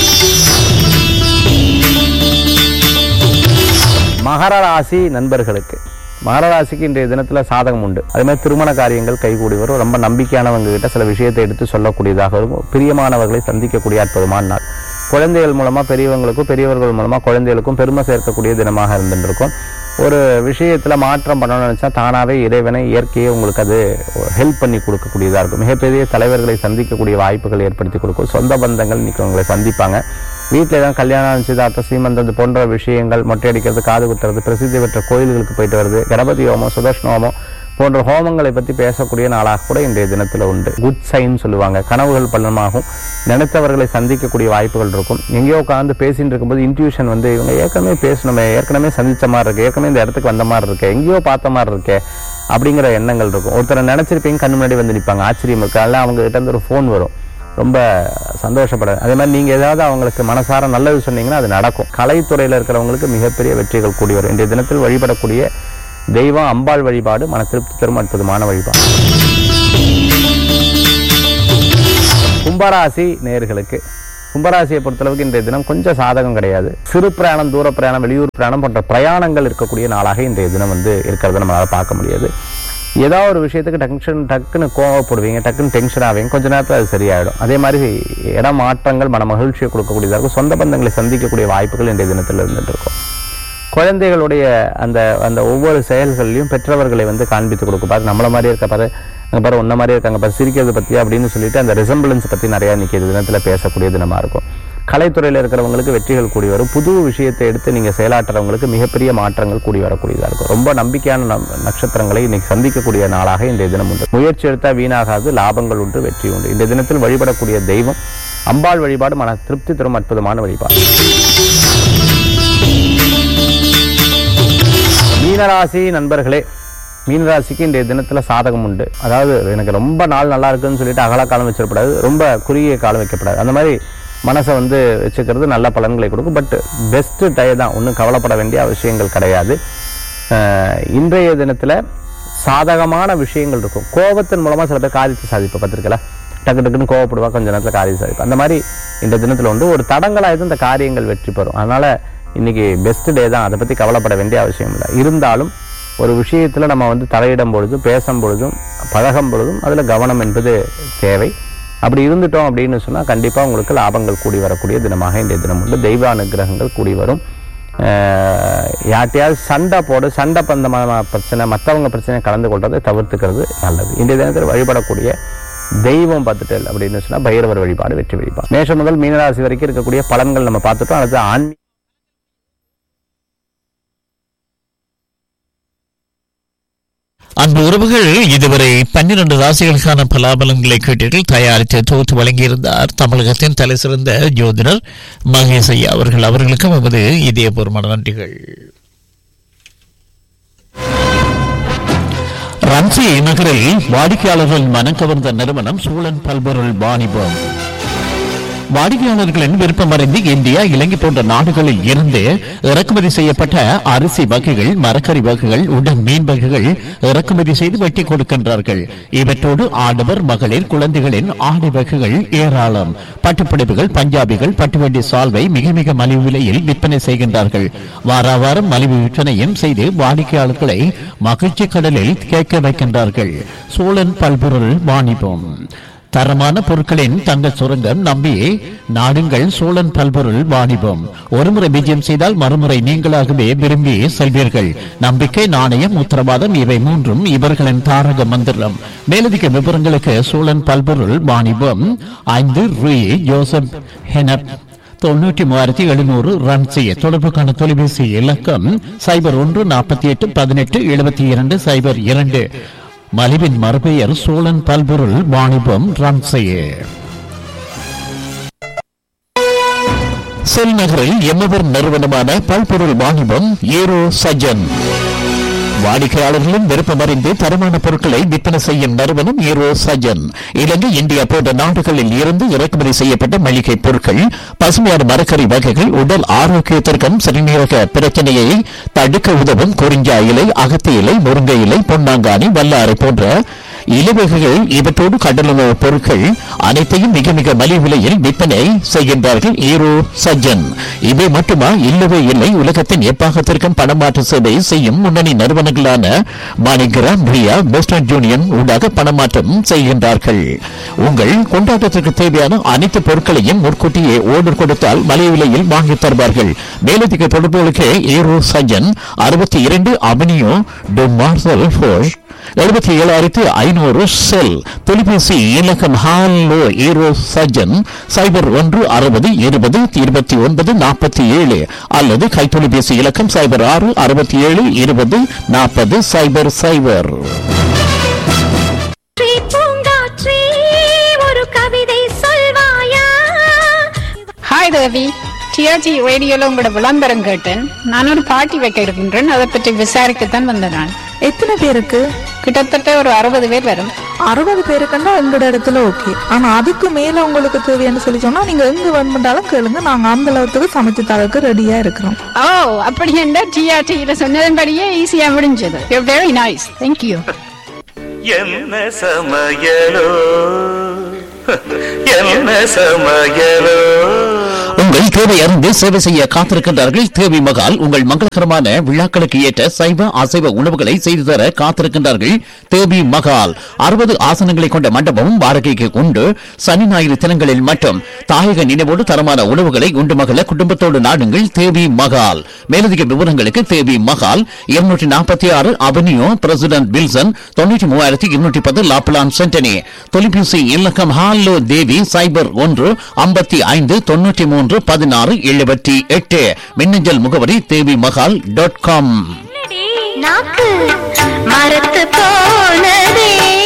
S7: மகர ராசி நண்பர்களுக்கு மகர ராசிக்கு இன்றைய தினத்துல சாதகம் உண்டு அதே மாதிரி திருமண காரியங்கள் கைகூடி வரும் ரொம்ப நம்பிக்கையானவங்க கிட்ட சில விஷயத்தை எடுத்து சொல்லக்கூடியதாக இருக்கும் பிரியமானவர்களை சந்திக்கக்கூடிய அற்புதமான நாள் குழந்தைகள் மூலமா பெரியவங்களுக்கும் பெரியவர்கள் மூலமா குழந்தைகளுக்கும் பெருமை சேர்க்கக்கூடிய தினமாக இருந்துருக்கும் ஒரு விஷயத்துல மாற்றம் பண்ணணும்னு நினைச்சா தானாவே இறைவனை இயற்கையை உங்களுக்கு அது ஹெல்ப் பண்ணி கொடுக்கக்கூடியதா இருக்கும் மிகப்பெரிய தலைவர்களை சந்திக்கக்கூடிய வாய்ப்புகள் ஏற்படுத்தி கொடுக்கும் சொந்த பந்தங்கள் இன்னைக்கு உங்களை சந்திப்பாங்க வீட்டில் ஏதாவது கல்யாணம் நிச்சயதார்த்தம் சீமந்தம் இது போன்ற விஷயங்கள் மொட்டை அடிக்கிறது காது குத்துறது பிரசித்தி பெற்ற கோயில்களுக்கு போயிட்டு வருது கணபதி ஹோமம் சுதர்ஷன ஹோமம் போன்ற ஹோமங்களை பற்றி பேசக்கூடிய நாளாக கூட இன்றைய தினத்தில் உண்டு குட் சைன் சொல்லுவாங்க கனவுகள் பலனமாகும் நினைத்தவர்களை சந்திக்கக்கூடிய வாய்ப்புகள் இருக்கும் எங்கேயோ உட்காந்து பேசிட்டு இருக்கும்போது இன்ட்யூஷன் வந்து இவங்க ஏற்கனவே பேசணுமே ஏற்கனவே சந்திச்ச மாதிரி இருக்கு ஏற்கனவே இந்த இடத்துக்கு வந்த மாதிரி இருக்கு எங்கேயோ பார்த்த மாதிரி இருக்கே அப்படிங்கிற எண்ணங்கள் இருக்கும் ஒருத்தரை நினைச்சிருப்பீங்க கண்ணு முன்னாடி வந்து நிற்பாங்க ஆச்சரியம் இருக்கு அதெல்லாம் அவங்க கிட்ட இருந்து ஒரு ஃபோன் வரும் ரொம்ப சந்தோஷப்பட அதே மாதிரி நீங்கள் ஏதாவது அவங்களுக்கு மனசார நல்லது சொன்னீங்கன்னா அது நடக்கும் கலைத்துறையில் இருக்கிறவங்களுக்கு மிகப்பெரிய வெற்றிகள் கூடி வரும் இன்றைய தினத்தில் வழிபடக்கூடிய தெய்வம் அம்பாள் வழிபாடு மன திருப்தி தரும் அற்புதமான வழிபாடு கும்பராசி நேயர்களுக்கு கும்பராசியை பொறுத்தளவுக்கு இன்றைய தினம் கொஞ்சம் சாதகம் கிடையாது சிறு பிரயாணம் தூர பிரயாணம் வெளியூர் பிரயாணம் போன்ற பிரயாணங்கள் இருக்கக்கூடிய நாளாக இன்றைய தினம் வந்து இருக்கிறத நம்மளால பார்க்க முடியாது ஏதாவது ஒரு விஷயத்துக்கு டென்ஷன் டக்குன்னு கோவப்படுவீங்க டக்குன்னு டென்ஷன் ஆவீங்க கொஞ்ச நேரத்தில் அது சரியாயிடும் அதே மாதிரி இட மாற்றங்கள் மன மகிழ்ச்சியை கொடுக்கக்கூடியதாக இருக்கும் சொந்த பந்தங்களை சந்திக்கக்கூடிய வாய்ப்புகள் இன்றைய தினத்தில் இருந்துட்டு இருக்கும் குழந்தைகளுடைய அந்த அந்த ஒவ்வொரு செயல்கள்லையும் பெற்றவர்களை வந்து காண்பித்து கொடுக்க பாரு நம்மள மாதிரி இருக்க பாரு அங்கே பாரு உன்ன மாதிரி இருக்காங்க பாரு சிரிக்கிறது பற்றி அப்படின்னு சொல்லிட்டு அந்த ரிசம்பிளன்ஸ் பற்றி நிறையா இன்னைக்கு இந்த தினத்தில் பேசக்கூடிய தினமா இருக்கும் கலைத்துறையில் இருக்கிறவங்களுக்கு வெற்றிகள் கூடி வரும் புது விஷயத்தை எடுத்து நீங்கள் செயலாற்றுறவங்களுக்கு மிகப்பெரிய மாற்றங்கள் கூடி வரக்கூடியதாக இருக்கும் ரொம்ப நம்பிக்கையான நம்- நட்சத்திரங்களை இன்னைக்கு சந்திக்கக்கூடிய நாளாக இன்றைய தினம் உண்டு முயற்சி எடுத்தால் வீணாகாது லாபங்கள் உண்டு வெற்றி உண்டு இந்த தினத்தில் வழிபடக்கூடிய தெய்வம் அம்பாள் வழிபாடு மன திருப்தி தரும் அற்புதமான வழிபாடு மீனராசி நண்பர்களே மீனராசிக்கு இன்றைய தினத்தில் சாதகம் உண்டு அதாவது எனக்கு ரொம்ப நாள் நல்லா இருக்குன்னு சொல்லிட்டு அகல காலம் வச்சிடக்கூடாது ரொம்ப குறுகிய காலம் வைக்கப்படாது அந்த மாதிரி மனசை வந்து வச்சுக்கிறது நல்ல பலன்களை கொடுக்கும் பட் பெஸ்ட் டை தான் ஒன்றும் கவலைப்பட வேண்டிய அவசியங்கள் கிடையாது அஹ், இன்றைய தினத்தில் சாதகமான விஷயங்கள் இருக்கும் கோபத்தின் மூலமாக சில பேர் காரியத்தை சாதிப்பை பார்த்துருக்கல டக்கு டக்குன்னு கோவப்படுவா கொஞ்ச நேரத்தில் காரியம் சாதிப்பா அந்த மாதிரி இந்த தினத்தில் வந்து ஒரு தடங்களாக இந்த காரியங்கள் வெற்றி பெறும் அதனால இன்னைக்கு பெஸ்ட் டே தான் அதை பற்றி கவலைப்பட வேண்டிய அவசியம் இல்லை இருந்தாலும் ஒரு விஷயத்தில் நம்ம வந்து தலையிடும் பொழுதும் பேசும் பொழுதும் பழகும் பொழுதும் அதில் கவனம் என்பது தேவை அப்படி இருந்துட்டோம் அப்படின்னு சொன்னால் கண்டிப்பாக உங்களுக்கு லாபங்கள் கூடி வரக்கூடிய தினமாக இன்றைய தினம் உண்டு தெய்வ அனுகிரகங்கள் கூடி வரும் அஹ் யார்ட்டையாவது சண்டை போடு சண்டை பந்தமான பிரச்சனை மற்றவங்க பிரச்சனையை கலந்து கொள்றதை தவிர்த்துக்கிறது நல்லது இன்றைய தினத்தில் வழிபடக்கூடிய தெய்வம் பார்த்துட்டு அப்படின்னு சொன்னால் பைரவர் வழிபாடு வெற்றி வழிபாடு மேஷம் முதல் மீனராசி வரைக்கும் இருக்கக்கூடிய பலன்கள் நம்ம பார்த்துட்டோம் அடுத்து ஆன்மீக
S2: அன்பு உறவுகள் இதுவரை பன்னிரண்டு ராசிகளுக்கான பலாபலன்களை கேட்டீர்கள் தயாரித்து தொகுத்து வழங்கியிருந்தார் தமிழகத்தின் தலை சிறந்த ஜோதிடர் மகேஷ் ஐயா அவர்கள் அவர்களுக்கும் நமது இதயபூர்வமான நன்றிகள் ரன்சி நகரில் வாடிக்கையாளர்கள் மனம் கவர்ந்த நிறுவனம் சூழன் பல்பொருள் வாணிபம் வாடிக்கையாளர்களின் விருப்பமறிந்து இந்தியா இலங்கை போன்ற நாடுகளில் இருந்து இறக்குமதி செய்யப்பட்ட அரிசி வகைகள் மரக்கறி வகைகள் உடன் மீன் வகைகள் இறக்குமதி செய்து வெட்டி கொடுக்கின்றார்கள் இவற்றோடு ஆடவர் மகளிர் குழந்தைகளின் ஆடை வகைகள் ஏராளம் பட்டுப்பிடிப்புகள் பஞ்சாபிகள் பட்டுவண்டி சால்வை மிக மிக மலிவு விலையில் விற்பனை செய்கின்றார்கள் வாரா வாரம் மலிவு விற்பனையும் செய்து வாடிக்கையாளர்களை மகிழ்ச்சி கடலில் கேட்க வைக்கின்றார்கள் சோழன் பல்பொருள் வாணிபம் தரமான பொருட்களின் தங்க சுரங்கம் நம்பி நாடுங்கள் சோழன் பல்பொருள் வாணிபம் ஒருமுறை விஜயம் செய்தால் மறுமுறை நீங்களாகவே விரும்பி செல்வீர்கள் நம்பிக்கை நாணயம் உத்தரவாதம் இவை மூன்றும் இவர்களின் தாரக மந்திரம் மேலதிக விவரங்களுக்கு சோழன் பல்பொருள் வாணிபம் ஐந்து ரூ ஜோசப் ஹெனப் தொண்ணூற்றி மூவாயிரத்தி எழுநூறு ரன் செய்ய தொடர்புக்கான தொலைபேசி இலக்கம் சைபர் ஒன்று நாற்பத்தி எட்டு பதினெட்டு எழுபத்தி இரண்டு சைபர் இரண்டு மலிவின் மறுபெயர் சோழன் பல்பொருள் வாணிபம் ரன் செய்ய செல் நகரில் எம்மவர் நிறுவனமான பல்பொருள் வாணிபம் ஏரோ சஜன் வாடிக்கையாளர்களும் விருப்பமறிந்து தரமான பொருட்களை விற்பனை செய்யும் நிறுவனம் ஏரோ சஜன் இலங்கை இந்தியா போன்ற நாடுகளில் இருந்து இறக்குமதி செய்யப்பட்ட மளிகை பொருட்கள் பசுமையான மரக்கறி வகைகள் உடல் ஆரோக்கியத்திற்கும் சிறுநீரக பிரச்சனையை தடுக்க உதவும் குறிஞ்சா இலை அகத்தி இலை முருங்கை இலை பொன்னாங்கானி வல்லாரை போன்ற இலவகைகள் இவற்றோடு கடலுணவு பொருட்கள் அனைத்தையும் மிக மிக மலிவு விலையில் விற்பனை செய்கின்றார்கள் ஈரோ சஜ்ஜன் இவை மட்டுமா இல்லவே இல்லை உலகத்தின் எப்பாகத்திற்கும் பணமாற்று சேவை செய்யும் முன்னணி நிறுவனங்களான மாணிகிராம் ரியா வெஸ்டர்ன் யூனியன் ஊடாக பணமாற்றம் செய்கின்றார்கள் உங்கள் கொண்டாட்டத்திற்கு தேவையான அனைத்து பொருட்களையும் முன்கூட்டியே ஓர்டர் கொடுத்தால் மலிவு விலையில் வாங்கித் தருவார்கள் மேலதிக தொடர்புகளுக்கு ஈரோ சஜ்ஜன் அறுபத்தி இரண்டு அவனியோ டு மார்சல் ஃபோர்ஸ் எழுபத்தி ஏழாயிரத்தி ஐநூறு செல் தொலைபேசி இலக்கம் ஹாலோ ஈரோ சஜன் சைபர் ஒன்று அறுபது இருபது இருபத்தி ஒன்பது நாற்பத்தி ஏழு அல்லது கைத்தொலைபேசி இலக்கம் சைபர் ஆறு அறுபத்தி ஏழு இருபது நாற்பது சைபர் சைபர்
S8: பூங்காற்றே, பூங்காற்றே, ஒரு கவிதை சொல்வாயா
S9: ஹாய் தேவி டிஆர்ஜி ரேடியோல உங்களோட விளம்பரம் கேட்டேன் நான் ஒரு பார்ட்டி வைக்க இருக்கின்றேன் அதை பற்றி விசாரிக்கத்தான் வந்த நான்
S10: எத்தனை பேருக்கு
S9: கிட்டத்தட்ட ஒரு அறுபது பேர் வரும்
S10: அறுபது பேருக்குன்னா எங்களோட இடத்துல ஓகே ஆனா அதுக்கு மேல உங்களுக்கு தேவைன்னு சொல்லி சொன்னா நீங்க எங்க வேணுமென்றாலும் கேளுங்க நாங்க அந்த அளவுக்கு சமைச்சு தரக்கு ரெடியா இருக்கிறோம்
S9: ஓ அப்படி என்ன டிஆர்டியில சொன்னதன்படியே ஈஸியா முடிஞ்சது வெரி நைஸ் தேங்க்யூ
S11: என்ன சமையலோ என்ன சமையலோ
S2: உங்கள் தேவை அறிந்து சேவை செய்ய காத்திருக்கின்றார்கள் தேவி மகால் உங்கள் மங்களகரமான விழாக்களுக்கு ஏற்ற சைவ அசைவ உணவுகளை செய்து தர காத்திருக்கின்றார்கள் தேவி மகால் அறுபது ஆசனங்களை கொண்ட மண்டபமும் வாடகைக்கு உண்டு சனி ஞாயிறு தினங்களில் மட்டும் தாயக நினைவோடு தரமான உணவுகளை உண்டு மகள குடும்பத்தோடு நாடுங்கள் தேவி மகால் மேலதிக விவரங்களுக்கு தேவி மகால் இருநூற்றி நாற்பத்தி ஆறு அவென்யூ பிரசிடென்ட் வில்சன் தொண்ணூற்றி மூவாயிரத்தி இருநூற்றி பத்து லாப்லான் சென்டனி தொலைபேசி இலக்கம் ஹாலோ தேவி சைபர் ஒன்று ஐம்பத்தி ஐந்து தொண்ணூற்றி மூன்று பதினாறு எழுபத்தி எட்டு மின்னஞ்சல் முகவரி தேவி மகால் டாட் காம்
S8: நாக்கு மரத்து போனதே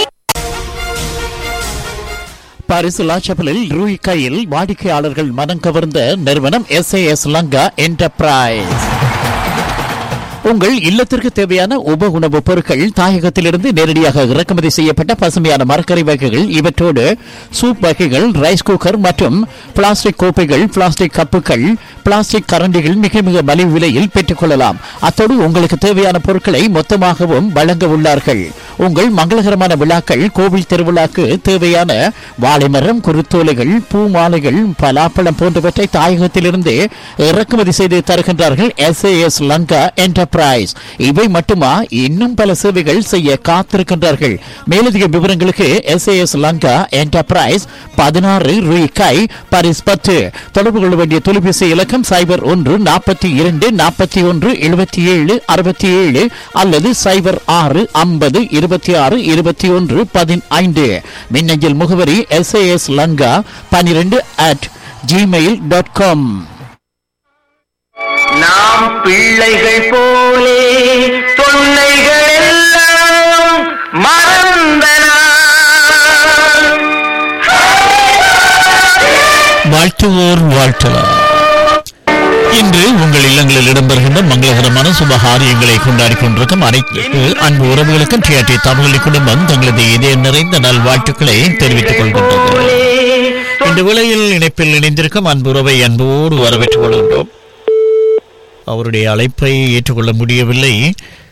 S2: பாரிஸ் லாச்சப்பலில் ரூய் கையில் வாடிக்கையாளர்கள் மனம் கவர்ந்த நிறுவனம் எஸ் லங்கா என்டர்பிரைஸ் உங்கள் இல்லத்திற்கு தேவையான உப உணவுப் பொருட்கள் தாயகத்திலிருந்து நேரடியாக இறக்குமதி செய்யப்பட்ட பசுமையான மரக்கறி வகைகள் இவற்றோடு சூப் வகைகள் ரைஸ் குக்கர் மற்றும் பிளாஸ்டிக் கோப்பைகள் பிளாஸ்டிக் கப்புகள் பிளாஸ்டிக் கரண்டிகள் மிக மிக மலிவு விலையில் பெற்றுக்கொள்ளலாம் அத்தோடு உங்களுக்கு தேவையான பொருட்களை மொத்தமாகவும் வழங்க உள்ளார்கள் உங்கள் மங்களகரமான விழாக்கள் கோவில் திருவிழாக்கு தேவையான வாழைமரம் குருத்தோலைகள் பூ மாலைகள் பலாப்பழம் போன்றவற்றை தாயகத்திலிருந்து இறக்குமதி செய்து தருகின்றார்கள் எஸ் லங்கா என்டர்பிரைஸ் இவை மட்டுமா இன்னும் பல சேவைகள் செய்ய காத்திருக்கின்றார்கள் மேலதிக விவரங்களுக்கு எஸ் லங்கா என்டர்பிரைஸ் பதினாறு ரூபாய் பாரிஸ் பத்து தொடர்பு கொள்ள வேண்டிய தொலைபேசி இலக்கம் சைபர் ஒன்று நாற்பத்தி இரண்டு நாற்பத்தி ஒன்று எழுபத்தி ஏழு அறுபத்தி ஏழு அல்லது சைபர் ஆறு ஐம்பது இருபத்தி ஆறு இருபத்தி ஒன்று பதினைந்து மின்னஞ்சல் முகவரி எஸ் லங்கா பனிரெண்டு அட் ஜிமெயில் டாட் காம்
S11: நாம் பிள்ளைகள் போலே தொல்லைகள் எல்லாம் மறந்தனா
S2: வாழ்த்துவோர் வாழ்த்தலாம் இன்று உங்கள் இல்லங்களில் இடம்பெறுகின்ற மங்களகரமான சுபகாரியங்களை கொண்டாடி கொண்டிருக்கும் அனைத்து அன்பு உறவுகளுக்கும் டிஆர்டி தமிழ் குடும்பம் தங்களது இதயம் நிறைந்த நல்வாழ்த்துக்களை தெரிவித்துக் கொள்கின்றது இந்த வேளையில் இணைப்பில் இணைந்திருக்கும் அன்பு உறவை அன்போடு வரவேற்றுக் கொள்கின்றோம் அவருடைய அழைப்பை ஏற்றுக்கொள்ள முடியவில்லை